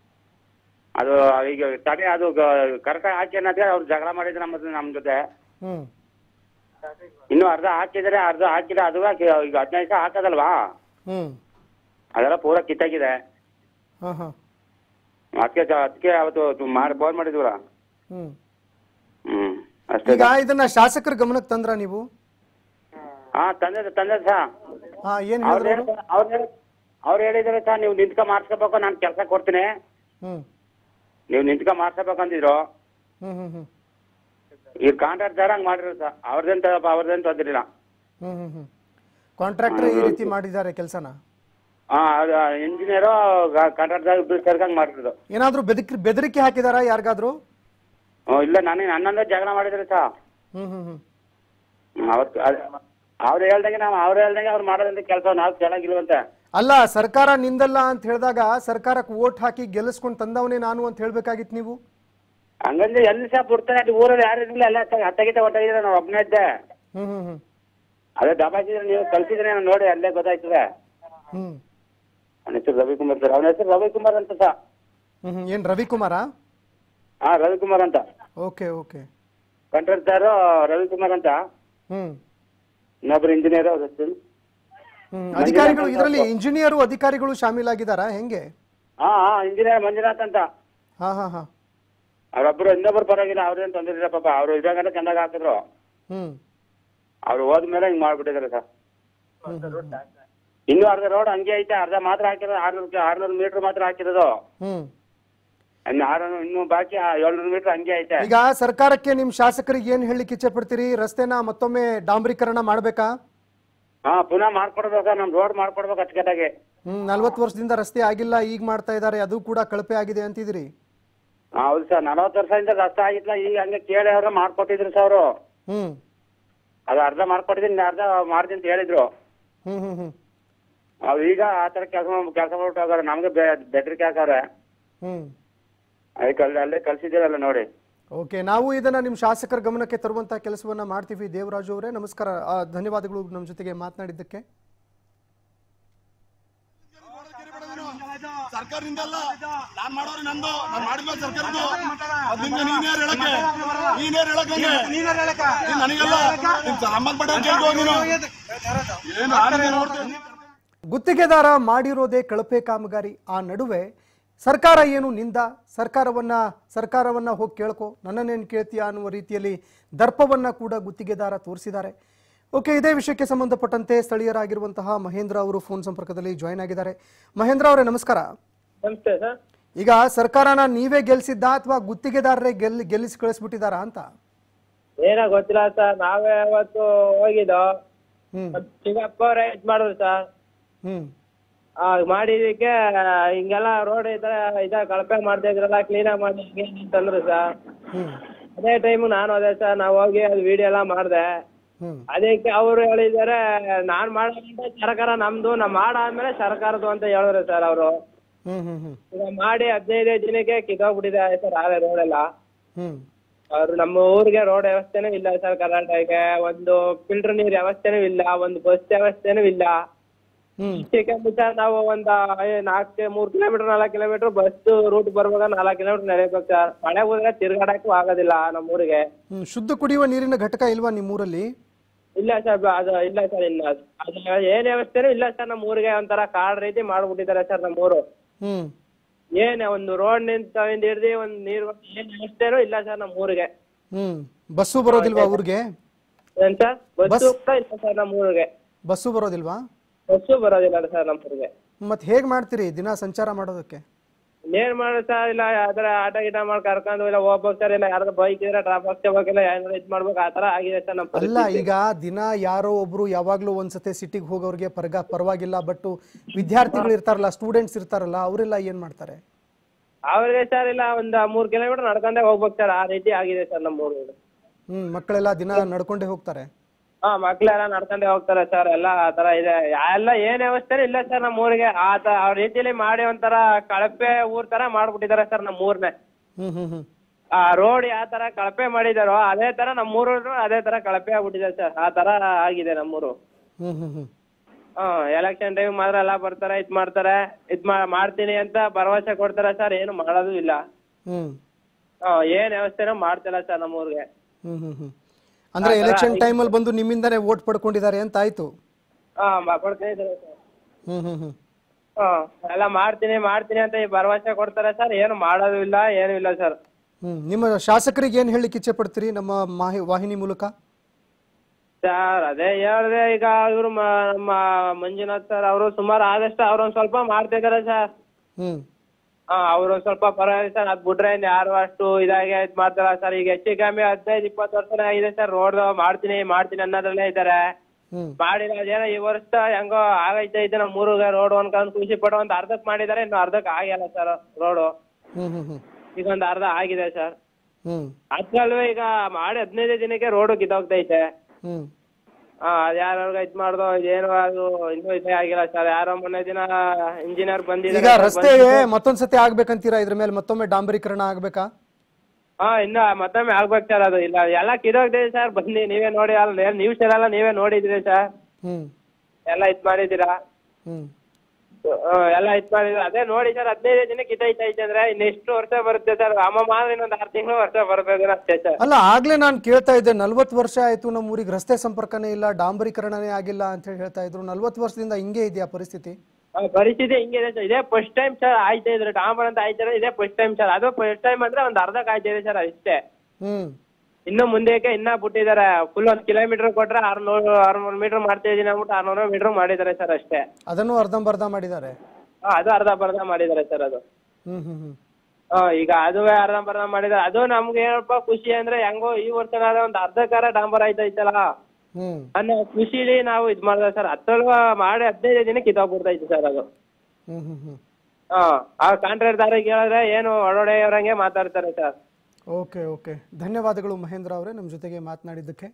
ಅದು ಈಗ ತಡೆ ಅದು ಕರೆಕ್ಟಾಗಿ ಹಾಕಿ ಅನ್ನೋದೇ ಅವ್ರು ಜಗಳ ಮಾಡಿದ್ರು ನಮ್ಮ ನಮ್ಮ ಜೊತೆ ಹ್ಮ್ ಇನ್ನು ಅರ್ಧ ಹಾಕಿದ್ರೆ ಅರ್ಧ ಹಾಕಿದ್ರೆ ಅದು ಈಗ ಹದಿನೈದು ಸಾವಿರ ಹಾಕೋದಲ್ವಾ ಹ್ಮ್ ಅದೆಲ್ಲ ಪೂರ ಕಿತ್ತಾಗಿದೆ ಹಾ ಹಾ ಅದಕ್ಕೆ ಅದಕ್ಕೆ ಅವತ್ತು ಮಾಡಿ ಫೋನ್ ಮಾಡಿದ್ವಲ್ಲ ಹ್ಮ್ ಹ್ಮ್ ಅಷ್ಟೇ ಈಗ ಇದನ್ನ ಶಾಸಕರ ಗಮನಕ್ಕೆ ತಂದ್ರ ನೀವು ಹಾ ತಂದೆ ತಂದೆ ಸರ್ ಹಾ ಏನ್ ಅವ್ರು ಹೇಳಿದ್ರು ಅವ್ರು ಅವ್ರು ಹೇಳಿದಾರೆ ಸರ್ ನೀವು ನಿಂತ್ಕ ಮಾಡ್ಸ್ಕೋಬೇಕು ನಾನು ಕೆಲಸ ಕೊಡ್ತೀನಿ ಹ್ಮ್ ನೀವು ನಿಂತ್ಕ ಮಾಡ್ಸ್ಕೋಬೇಕಂತಿದ್ರು ಹ್ಮ್ ಹ್ಮ್ ಹ್ಮ್ ಈ ಕಾಂಟ್ರಾಕ್ಟ್ ಹಂಗ್ ಮಾಡಿರೋ ಸರ್ ಅವ್ರದ್ದೇನ್ ತಪ್ಪ ಅವ್ರದ್ದೇನ್ ತೊಂದಿರಲಿಲ್ಲ ಹ್ಮ್ ಹ್ಮ್ ಹ್ಮ್ ಕಾಂಟ್ರಾಕ್ಟರ್ ಈ ರೀತಿ ಮಾಡಿದ್ದಾರೆ ಕೆಲಸನ ಹಾ ಅದು ಇಂಜಿನಿಯರು ಕಾಂಟ್ರಾಕ್ಟ್ದಾಗ ಇಬ್ಬರು ಸೇರ್ಕಂಗ್ ಮಾಡಿರೋದು ಏನಾದ್ರೂ ಬೆದಕ್ ಬೆದರಿಕೆ ಹಾಕಿದಾರಾ ಯಾರಿಗಾದ್ರೂ ಹ್ಞೂ ಇಲ್ಲ ನನಗೆ ನನ್ನಂದ ಜಗಳ ಮಾಡಿದ್ರು ಸರ್ ಹ್ಮ್ ಹ್ಮ್ ಹ್ಮ್ ಅವತ್ತು ಅವ್ರು ಹೇಳ್ದಂಗೆ ನಾವು ಅವ್ರು ಹೇಳ್ದಂಗೆ ಅವ್ರು ಮಾಡೋದಂತ ಕೆಲಸ ನಾವು ಚೆನ್ನಾಗಿಲ್ವಂತೆ ಅಲ್ಲ ಸರ್ಕಾರ ನಿಂದಲ್ಲ ಅಂತ ಹೇಳಿದಾಗ ಸರ್ಕಾರಕ್ಕೆ ವೋಟ್ ಹಾಕಿ ಗೆಲ್ಲಿಸ್ಕೊಂಡು ತಂದವನೇ ನಾನು ಅಂತ ಹೇಳ್ಬೇಕಾಗಿತ್ತು ನೀವು ಹಂಗಂದ್ರೆ ಎಲ್ಲಿ ಸಹ ಬಿಡ್ತಾರೆ ಅಲ್ಲಿ ಊರಲ್ಲಿ ಯಾರು ಇರಲಿಲ್ಲ ಎಲ್ಲ ಹತ್ತಗಿತ ಹೊಟ್ಟಿದ್ರೆ ನಾವು ಒಬ್ಬನೇ ಇದ್ದೆ ಹ್ಮ್ ಹ್ಮ್ ಹ್ಮ್ ಅದೇ ದಬಾಯಿಸಿದ್ರೆ ನೀವು ಕಳ್ಸಿದ್ರೆ ನಾನು ನೋಡಿ ಅಲ್ಲೇ ಗೊತ್ತಾಯ್ತದೆ ಹ್ಮ್ ಅವನ ಹೆಸರು ರವಿಕುಮಾರ್ ಸರ್ ಅವನ ಹೆಸರು ರವಿಕುಮಾರ್ ಅಂತ ಸರ್ ಹ್ಮ್ ಹ್ಮ್ ಏನ್ ರವಿಕುಮಾರಾ ಹಾ ರವಿಕುಮಾರ್ ಅಂತ ಓಕೆ ಓಕೆ ಕಾಂಟ್ರಾಕ್ಟರ್ ರವಿಕುಮಾರ್ ಅಂತ ಹ್ಮ್ ಇನ್ನೊಬ್ರು ಇಂಜಿನಿಯರ್ ಅವ್ರ ಹೆಸರು ಹ್ಮ್ ಅಧಿಕಾರಿಗಳು ಇದರಲ್ಲಿ ಇಂಜಿನಿಯರು ಅಧಿಕಾರಿಗಳು ಶಾಮೀಲಾಗಿದ್ದಾರಾ ಹೆಂಗೆ ಹಾ ಹಾ ಇಂಜಿನಿಯರ್ ಮಂಜುನಾಥ್ ಅಂತ ಹಾ ಹಾ ಹಾ ಅವ್ರೊಬ್ರು ಇನ್ನೊಬ್ರು ಪರವಾಗಿಲ್ಲ ಅವ್ರೇನ್ ತೊಂದ್ರೆ ಇಲ್ಲ ಪಾಪ ಅವ್ರು ಇದಾಗಂತ ಚಂದಾಗ ಹಾಕಿದ್ರು ಹ್ಮ್ ಅವ್ರು ಹೋದ್ಮೇಲೆ ಹಿಂಗ್ ಮಾಡ್ಬಿಟ್ಟಿದ್ದಾರೆ ಸರ್ ಹ್ಮ್ ಹ್ಮ್ ಹ್ಮ್. ಇನ್ನೂ ಅರ್ಧ ರೋಡ್ ಹಂಗೆ ಐತೆ ಅರ್ಧ ಮಾತ್ರ ಹಾಕಿರೋದು ಆರ್ನೂರು ಆರ್ನೂರು ಮೀಟರ್ ಮಾತ್ರ ಹಾಕಿರೋದು ಹ್ಮ್ ಇನ್ನು ಆರ್ನೂರು ಇನ್ನೂ ಬಾಕಿ ಏಳ್ನೂರು ಮೀಟರ್ ಹಂಗೆ ಐತೆ ಈಗ ಸರ್ಕಾರಕ್ಕೆ ನಿಮ್ ಶಾಸಕರಿಗೆ ಏನ್ ಹೇಳಲಿಕ್ಕೆ ಇಚ್ಛೆ ಪಡ್ತೀರಿ ರಸ್ತೆನ ಮತ್ತೊಮ್ಮೆ ಡಾಂಬರೀಕರಣ ಮಾಡ್ಬೇಕಾ ಹಾ ಪುನಃ ಮಾಡ್ಕೊಡ್ಬೇಕು ನಮ್ ರೋಡ್ ಮಾಡ್ಕೊಡ್ಬೇಕು ಅಚ್ಚುಕಟ್ಟಾಗಿ ಹ್ಮ್ ನಲ್ವತ್ತು ವರ್ಷದಿಂದ ರಸ್ತೆ ಆಗಿಲ್ಲ ಈಗ ಮಾಡ್ತಾ ಇದ್ದಾರೆ ಅದು ಕೂಡ ಕಳಪೆ ಆಗಿದೆ ಅಂತಿದ್ರಿ ಹಾ, ಹೌದು ಸರ್ ನಲವತ್ತು ವರ್ಷದಿಂದ ರಸ್ತೆ ಆಗಿಲ್ಲ ಈಗ ಹಂಗೆ ಕೇಳಿ ಅವ್ರ ಮಾಡ್ಕೊಟ್ಟಿದ್ರು ಸರ್ ಅವರು ಹ್ಮ್ ಅದು ಅರ್ಧ ಮಾಡ್ಕೊಟ್ಟಿದ್ದೀನಿ ಇನ್ನು ಅರ್ಧ ಮಾಡ್ತೀನಿ ಅಂತ ಹೇಳಿದ್ರು ಹ್ಮ್ ಹ್ಮ್ ಹ್ಮ್ ಅವ್ರು ಈಗ ಆ ಥರ ಕೆಲಸ ಕೆಲಸ ಮಾಡ್ಬಿಟ್ಟು ಹೋಗಾರೆ ನಮ್ಗೆ ಬೆದರಿಕೆ ಹಾಕಾರೆ ಹ್ಮ್ ಅದಕ್ಕೆ ಅಲ್ಲಿ ಅಲ್ಲೇ ಕಳ್ಸಿದ್ದೀರಲ್ಲ ನೋಡಿ ಓಕೆ ನಾವು ಇದನ್ನ ನಿಮ್ಮ ಶಾಸಕರ ಗಮನಕ್ಕೆ ತರುವಂತಹ ಕೆಲಸವನ್ನ ಮಾಡ್ತೀವಿ ದೇವರಾಜು ಅವರೇ ನಮಸ್ಕಾರ ಆ, ಧನ್ಯವಾದಗಳು ನಮ್ಮ ಜೊತೆಗೆ ಮಾತನಾಡಿದ್ದಕ್ಕೆ ಸರ್ಕಾರದಿಂದಲ್ಲ ನಾನ್ ಮಾಡೋರು ನಂದು ನಾನ್ ಮಾಡಿದ್ಮೇಲೆ ಸರ್ಕಾರದ್ದು ಅದ್ ನಿಂಗೆ ನೀನೇರ್ ಹೇಳಕ್ಕೆ ನೀನೇರ್ ಹೇಳಕ್ಕೆ ನೀನ್ ನನಗೆಲ್ಲ ನಿನ್ ಸಂಬಂಧಪಟ್ಟ ಕೇಳ್ಕೊ ನೀನು ಏನು ಆಡಿದೆ ನೋಡ್ತೀನಿ ಗುತ್ತಿಗೆದಾರ ಮಾಡಿರೋದೇ ಕಳಪೆ ಕಾಮಗಾರಿ ಆ ನಡುವೆ ಸರ್ಕಾರ ಏನು ನಿಂದ ಸರ್ಕಾರವನ್ನ ಸರ್ಕಾರವನ್ನ ಹೋಗಿ ಕೇಳ್ಕೊ ನನ್ನನ್ನೇನು ಕೇಳ್ತೀಯ ಅನ್ನುವ ರೀತಿಯಲ್ಲಿ ದರ್ಪವನ್ನ ಕೂಡ ಗುತ್ತಿಗೆದಾರ ತೋರಿಸಿದ್ದಾರೆ ಓಕೆ ಇದೇ ವಿಷಯಕ್ಕೆ ಸಂಬಂಧಪಟ್ಟಂತೆ ಸ್ಥಳೀಯರಾಗಿರುವಂತಹ ಮಹೇಂದ್ರ ಅವರು ಫೋನ್ ಸಂಪರ್ಕದಲ್ಲಿ ಜಾಯ್ನ್ ಆಗಿದ್ದಾರೆ ಮಹೇಂದ್ರ ಅವರೇ ನಮಸ್ಕಾರ ನಮಸ್ತೆ ಸರ್ ಈಗ ಸರ್ಕಾರನ ನೀವೇ ಗೆಲ್ಸಿದ್ದ ಅಥವಾ ಗುತ್ತಿಗೆದಾರರೇ ಗೆಲ್ ಗೆಲ್ಲಿಸಿ ಕಳಿಸ್ಬಿಟ್ಟಿದಾರಾ ಅಂತ ಏನೋ ಗೊತ್ತಿಲ್ಲ ಸರ್ ನಾವೇ ಅವತ್ತು ಹೋಗಿದ್ದು ಹ್ಮ್ ಚಿಕ್ಕಪ್ಪ ಅವರೇ ಇದ್ ಮಾಡಿದ್ರು ಸರ್ ಹ್ಮ್ ಆ, ಮಾಡಿದಕ್ಕೆ ಹಿಂಗೆಲ್ಲ ರೋಡ್ ಈ ತರ ಇದ ಕಳಪೆ ಮಾಡ್ತಾ ಇದ್ರಲ್ಲ ಕ್ಲೀನಾಗಿ ಮಾಡಿ ಹಿಂಗೆ ಹಿಂಗೆ ಅಂತಂದ್ರು ಸರ್ ಹ್ಮ್ ಅದೇ ಟೈಮು ನಾನು ಅದೇ ಸರ್ ನಾವು ಹೋಗಿ ಅದು ವಿಡಿಯೋ ಎಲ್ಲ ಮಾಡಿದೆ ಹ್ಮ್ ಅದಕ್ಕೆ ಅವರು ಹೇಳಿದ್ದಾರೆ ನಾನ್ ಮಾಡೋದಂటే ಸರ್ಕಾರ ನಮ್ದು ನಾ ಮಾಡಾದ್ಮೇಲೆ ಸರ್ಕಾರದ್ದು ಅಂತ ಹೇಳಿದ್ರು ಸರ್ ಅವರು ಹ್ಮ್ ಹ್ಮ್ ಹ್ಮ್ ಈಗ ಮಾಡಿ ಹದಿನೈದು ದಿನಕ್ಕೆ ಕಿತ್ತೋಗ್ಬಿಟ್ಟಿದೆ ಸರ್ ಆಲೆ ರೋಡ್ ಎಲ್ಲ ಹ್ಮ್ ಅವ್ರು ನಮ್ಮ ಊರಿಗೆ ರೋಡ್ ವ್ಯವಸ್ಥೆನೂ ಇಲ್ಲ ಸರ್ ಕರ್ನಾಟಕಕ್ಕೆ ಒಂದು ಫಿಲ್ಟರ್ ನೀರ್ ವ್ಯವಸ್ಥೆನೂ ಇಲ್ಲ ಒಂದು ಬಸ್ ವ್ಯವಸ್ಥೆನೂ ಇಲ್ಲ ಹ್ಮ್ ಇಷ್ಟಕ್ಕೆ ಸರ್ ನಾವು ಒಂದ್ ನಾಲ್ಕು ಮೂರ್ ಕಿಲೋಮೀಟರ್ ನಾಲ್ಕು ಕಿಲೋಮೀಟರ್ ಬಸ್ ರೂಟ್ ಬರ್ಬೇಕಾದ್ರೆ ನಾಲ್ಕು ಕಿಲೋಮೀಟರ್ ನಡೆಯಬೇಕು ಸರ್ ಮಳೆ ಹೋದ್ರೆ ತಿರ್ಗಾಡಕ್ಕೂ ಆಗೋದಿಲ್ಲ ನಮ್ಮ ಊರಿಗೆ ಹ್ಮ್ ಶುದ್ಧ ಕುಡಿಯುವ ನೀರಿನ ಘಟಕ ಇಲ್ವಾ ನಿಮ್ಮೂರಲ್ಲಿ ಇಲ್ಲ ಸರ್ ಅದು ಇಲ್ಲ ಸರ್ ಇಲ್ಲ ಅದು ಏನ್ ವ್ಯವಸ್ಥೆನೂ ಇಲ್ಲ ಸರ್ ನಮ್ಮ ಊರಿಗೆ ಒಂಥರ ಕಾಡ್ ರೀತಿ ಮಾಡ್ಬಿಟ್ಟಿದ್ದಾರೆ ಸರ್ ನಮ್ಮ ಊರು ಹ್ಮ್ ಏನ್ ಒಂದು ರೋಡ್ ನಿಂತ ಹಿಡ್ದು ಒಂದ್ ನೀರ್ ಏನ್ ವ್ಯವಸ್ಥೆನೂ ಇಲ್ಲ ಸರ್ ನಮ್ಮ ಊರಿಗೆ ಹ್ಮ್ ಬಸ್ಸು ಬರೋದಿಲ್ವಾ ಊರಿಗೆ ಏನ್ ಸರ್ ಬಸ್ಸು ಕೂಡ ಇಲ್ಲ ಸರ್ ನಮ್ಮ ಊರಿಗೆ ಬಸ್ಸು ಬರೋದಿಲ್ವಾ ಬಸ್ಸು ಬರೋದಿಲ್ಲ ಸರ್ ನಮ್ಮ ಊರಿಗೆ ಮತ್ ಹೇಗ್ ಮಾಡ್ತೀರಿ ದಿನ ಸಂಚಾರ ಮಾಡೋದಕ್ಕೆ ಏನ್ ಮಾಡಿ ಸರ್ ಇಲ್ಲ ಯಾವ್ದಾರ ಆಟ ಗೀಟ ಮಾಡಿ ಕರ್ಕೊಂಡು ಇಲ್ಲ ಹೋಗ್ಬೇಕು ಸರ್ ಇಲ್ಲ ಯಾರಾದ್ರೂ ಬೈಕ್ ಇದ್ರೆ ಡ್ರಾಪ್ ಹಾಕ್ಸ್ಕೋಬೇಕಿಲ್ಲ ಏನಾದ್ರು ಇದ್ ಮಾಡ್ಬೇಕು ಆ ತರ ಆಗಿದೆ ಸರ್ ನಮ್ಮ ಅಲ್ಲ ಪರಿಸ್ಥಿತಿ ಈಗ ದಿನ ಯಾರೋ ಒಬ್ರು ಯಾವಾಗ್ಲೂ ಒಂದ್ಸತಿ ಸಿಟಿಗೆ ಹೋಗೋರಿಗೆ ಪರ್ಗ ಪರವಾಗಿಲ್ಲ ಬಟ್ ವಿದ್ಯಾರ್ಥಿಗಳು ಇರ್ತಾರಲ್ಲ ಸ್ಟೂಡೆಂಟ್ಸ್ ಇರ್ತಾರಲ್ಲ ಅವರೆಲ್ಲ ಏನ್ ಮಾಡ್ತಾರೆ ಅವ್ರಿಗೆ ಸರ್ ಇಲ್ಲ ಒಂದ್ ಮೂರ್ ಕಿಲೋಮೀಟರ್ ನಡ್ಕೊಂಡೇ ಹೋಗ್ಬೇಕು ಸರ್ ಆ ರೀತಿ ಆಗಿದೆ ಸರ್ ನಮ್ಮ ಊರು ಹ್ಮ್ ಮಕ್ಕಳೆಲ್ಲ ದಿನ ನಡ್ಕೊಂಡೇ ಹೋಗ್ತಾರೆ ಹಾ ಮಕ್ಳೆಲ್ಲ ನಡ್ಕೊಂಡೇ ಹೋಗ್ತಾರೆ ಸರ್ ಎಲ್ಲ ಆ ತರ ಇದೆ ಎಲ್ಲ ಏನ್ ವ್ಯವಸ್ಥೆ ಇಲ್ಲ ಸರ್ ನಮ್ಮ ಊರಿಗೆ ಆ ತ- ಆ ರೀತಿಯಲ್ಲಿ ಮಾಡಿ ಒಂಥರ ಕಳಪೆ ಊರ್ ತರ ಮಾಡ್ಬಿಟ್ಟಿದ್ದಾರೆ ಸರ್ ನಮ್ಮ ಊರ್ನೆ ಹ್ಮ್ ಹ್ಮ್ ಹ್ಮ್ ಆ ರೋಡ್ ಯಾವ ತರ ಕಳಪೆ ಮಾಡಿದಾರೋ ಅದೇ ತರ ನಮ್ಮೂರು ಅದೇ ತರ ಕಳಪೆ ಆಗ್ಬಿಟ್ಟಿದೆ ಸರ್ ಆ ತರ ಆಗಿದೆ ನಮ್ಮೂರು ಹ್ಮ್ ಹ್ಮ್ ಹ್ಮ್ ಹಾ ಎಲೆಕ್ಷನ್ ಟೈಮ್ ಮಾತ್ರ ಎಲ್ಲ ಬರ್ತಾರೆ ಇದ್ ಮಾಡ್ತಾರೆ ಇದ್ ಮಾ- ಮಾಡ್ತೀನಿ ಅಂತ ಭರವಸೆ ಕೊಡ್ತಾರೆ ಸರ್ ಏನು ಮಾಡೋದು ಇಲ್ಲ ಹ್ಮ್ ಹಾ ಏನ್ ವ್ಯವಸ್ಥೆನೂ ಮಾಡ್ತಿಲ್ಲ ಸರ್ ನಮ್ಮೂರ್ಗೆ ಹ್ಮ್ ಹ್ಮ್ ಹ್ಮ್ ಅಂದ್ರೆ ಎಲೆಕ್ಷನ್ ಟೈಮಲ್ಲಿ ಬಂದು ನಿಮ್ಮಿಂದಾನೇ ವೋಟ್ ಪಡ್ಕೊಂಡಿದ್ದಾರೆ ಅಂತ ಆಯ್ತು ಹಾ ಮ- ಕೊಡ್ತಾ ಇದ್ದಾರೆ ಸರ್ ಹ್ಮ್ ಹ್ಮ್ ಹ್ಮ್ ಹಾ ಎಲ್ಲ ಮಾಡ್ತೀನಿ ಮಾಡ್ತೀನಿ ಅಂತ ಈ ಭರವಸೆ ಕೊಡ್ತಾರೆ ಸರ್ ಏನು ಮಾಡೋದು ಇಲ್ಲ ಏನು ಇಲ್ಲ ಸರ್ ಹ್ಮ್ ನಿಮ್ಮ ಶಾಸಕರಿಗೆ ಏನ್ ಹೇಳಲಿಕ್ಕೆ ಇಚ್ಛೆ ಪಡ್ತೀರಿ ನಮ್ಮ ಮಾಹಿ ವಾಹಿನಿ ಮೂಲಕ ಸರ್ ಅದೇ ಹೇಳ್ದೆ ಈಗ ಇವ್ರು ಮ- ನಮ್ಮ ಮಂಜುನಾಥ್ ಸರ್ ಅವರು ಸುಮಾರು ಆದಷ್ಟು ಅವ್ರೊಂದ್ ಸ್ವಲ್ಪ ಮಾಡ್ತಿದ್ದಾರೆ ಸರ್ ಹ್ಮ್ ಹಾ ಅವರು ಸ್ವಲ್ಪ ಪರವಾಗಿಲ್ಲ ಸರ್ ಅದ್ ಬಿಟ್ರೆ ಇನ್ ಯಾರು ಅಷ್ಟು ಇದಾಗಿ ಇದ್ ಮಾಡ್ತಾರ ಸರ್ ಈಗ ಹೆಚ್ಚು ಕಮ್ಮಿ ಹದಿನೈದು ಇಪ್ಪತ್ತು ವರ್ಷನೇ ಆಗಿದೆ ಸರ್ ರೋಡ್ ಮಾಡ್ತೀನಿ ಮಾಡ್ತೀನಿ ಅನ್ನೋದ್ರಲ್ಲೇ ಇದ್ದಾರೆ ಹ್ಮ್ ಮಾಡಿಲ್ಲ ಅದೇನೋ ಈ ವರ್ಷ ಹೆಂಗೋ ಆಗೈತೆ ಐತೆ ನಮ್ಮ ಊರಿಗೆ ರೋಡ್ ಅನ್ಕೊಂಡ್ ಖುಷಿ ಪಡೋ ಒಂದ್ ಅರ್ಧಕ್ ಮಾಡಿದಾರೆ ಇನ್ನು ಅರ್ಧಕ್ ಆಗಿಲ್ಲ ಸರ್ ರೋಡು ಹ್ಮ್ ಹ್ಮ್ ಹ್ಮ್ ಈಗ ಒಂದ್ ಅರ್ಧ ಆಗಿದೆ ಸರ್ ಹ್ಮ್ ಅದ್ರಲ್ಲೂ ಈಗ ಮಾಡಿ ಹದಿನೈದು ದಿನಕ್ಕೆ ರೋಡು ಕಿತ್ತೋಗ್ತೈತೆ ಹ್ಮ್ ಹಾ ಅದ್ ಯಾರು ಇದ್ ಮಾಡ್ದೋ ಏನು ಅದು ಇನ್ನೂ ಇದೇ ಆಗಿಲ್ಲ ಸರ್ ಯಾರೋ ಮೊನ್ನೆ ದಿನ ಇಂಜಿನಿಯರ್ ಈಗ ಬಂದಿದ್ದಾರೆ ರಸ್ತೆ ಮತ್ತೊಂದ್ಸತಿ ಆಗ್ಬೇಕಂತೀರಾ ಇದ್ರ ಮೇಲೆ ಮತ್ತೊಮ್ಮೆ ಡಾಂಬರೀಕರಣ ಆಗ್ಬೇಕಾ ಹಾ ಇನ್ನ ಮತ್ತೊಮ್ಮೆ ಆಗ್ಬೇಕು ಸರ್ ಅದು ಇಲ್ಲ ಎಲ್ಲ ಕಿದೋಗ್ತೈತೆ ಸರ್ ಬನ್ನಿ ನೀವೇ ನೋಡಿ ಅಲ್ಲ ನ್ಯೂಸ್ ಎಲ್ಲ ನೀವೇ ನೋಡಿದ್ರಿ ಸರ್ ಹ್ಮ್ ಎಲ್ಲ ಇದ್ ಮಾಡಿದ್ದೀರಾ ಹ್ಮ್ ಆ, ಎಲ್ಲ ಇದ್ ಮಾಡಿದ್ರೆ ಅದೇ ನೋಡಿ ಸರ್ ಹದಿನೈದು ದಿನ ಕಿತ್ತೈತೈತೆ ಅಂದ್ರೆ ಇನ್ನು ಎಷ್ಟು ವರ್ಷ ಬರುತ್ತೆ ಸರ್ ಅಮ್ಮ ಮಾತ್ರ ಇನ್ನೊಂದು ಆರು ತಿಂಗಳು ವರ್ಷ ಬರ್ಬೇಕು ಅಷ್ಟೇ ಸರ್ ಅಲ್ಲ ಆಗ್ಲೇ ನಾನು ಕೇಳ್ತಾ ಇದ್ದೆ ನಲ್ವತ್ತು ವರ್ಷ ಆಯ್ತು ನಮ್ಮ ಊರಿಗೆ ರಸ್ತೆ ಸಂಪರ್ಕನೇ ಇಲ್ಲ ಡಾಂಬರೀಕರಣನೇ ಆಗಿಲ್ಲ ಅಂತ ಹೇಳಿ ಹೇಳ್ತಾ ಇದ್ರು ನಲ್ವತ್ತು ವರ್ಷದಿಂದ ಹಿಂಗೆ ಇದೆಯಾ ಪರಿಸ್ಥಿತಿ ಆ, ಪರಿಸ್ಥಿತಿ ಹಿಂಗಿದೆ ಸರ್ ಇದೇ ಫಸ್ಟ್ ಟೈಮ್ ಸರ್ ಆಯ್ತಾ ಇದ್ರೆ ಡಾಂಬರ್ ಅಂತ ಆಯ್ತಾರೆ ಇದೇ ಫಸ್ಟ್ ಟೈಮ್ ಸರ್ ಅದು ಫಸ್ಟ್ ಟೈಮ್ ಅಂದ್ರೆ ಒಂದು ಅರ್ಧ ಕಾಯ್ತಿದೆ ಸರ್ ಅಷ್ಟೇ ಹ್ಮ್ ಇನ್ನು ಮುಂದಕ್ಕೆ ಇನ್ನ ಬಿಟ್ಟಿದ್ದಾರೆ ಫುಲ್ ಒಂದು ಕಿಲೋಮೀಟರ್ ಕೊಟ್ರೆ ಆರ್ನೂರು ಆರ್ನೂರು ಮೀಟರ್ ಮಾಡ್ತಾ ಇದೀನಿ ಅಂದ್ಬಿಟ್ಟು ಆರ್ನೂರು ಮೀಟರ್ ಮಾಡಿದ್ದಾರೆ ಸರ್ ಅಷ್ಟೇ ಅದನ್ನು ಅರ್ಧಂಬರ್ಧ ಮಾಡಿದ್ದಾರೆ ಹಾ, ಅದು ಅರ್ಧ ಬರ್ಧ ಮಾಡಿದ್ದಾರೆ ಸರ್ ಅದು ಹ್ಮ್ ಹ್ಮ್ ಹ್ಮ್ ಹಾ ಈಗ ಅದುವೇ ಅರ್ಧ ಬರ್ಧ ಮಾಡಿದ್ದಾರೆ ಅದು ನಮ್ಗೆ ಏನಪ್ಪ ಖುಷಿ ಅಂದ್ರೆ ಹೆಂಗೋ ಈ ವರ್ಷನಾದ್ರೆ ಒಂದು ಅರ್ಧಕಾರ ಡಾಂಬರ್ ಆಯ್ತೈತಲ್ಲ ಹ್ಮ್ ಅನ್ನೋ ಖುಷಿಲಿ ನಾವು ಇದ್ ಮಾಡಿದ್ರೆ ಸರ್ ಹತ್ತಲ್ವ ಮಾಡಿ ಹದಿನೈದು ದಿನ ಕಿತ್ತೋಗ್ಬಿಡ್ತೈತೆ ಸರ್ ಅದು ಹ್ಮ್ ಹ್ಮ್ ಹ್ಮ್ ಹಾ ಆ ಕಾಂಟ್ರಾಕ್ಟ್ದಾರಿಗೆ ಹೇಳಿದ್ರೆ ಏನು ಒಡೊಡೆ ಅವ್ರಂಗೆ ಮಾತಾಡ್ತಾರೆ ಸರ್ ಓಕೆ ಓಕೆ ಧನ್ಯವಾದಗಳು ಮಹೇಂದ್ರ ಅವರೇ ನಮ್ಮ ಜೊತೆಗೆ ಮಾತನಾಡಿದ್ದಕ್ಕೆ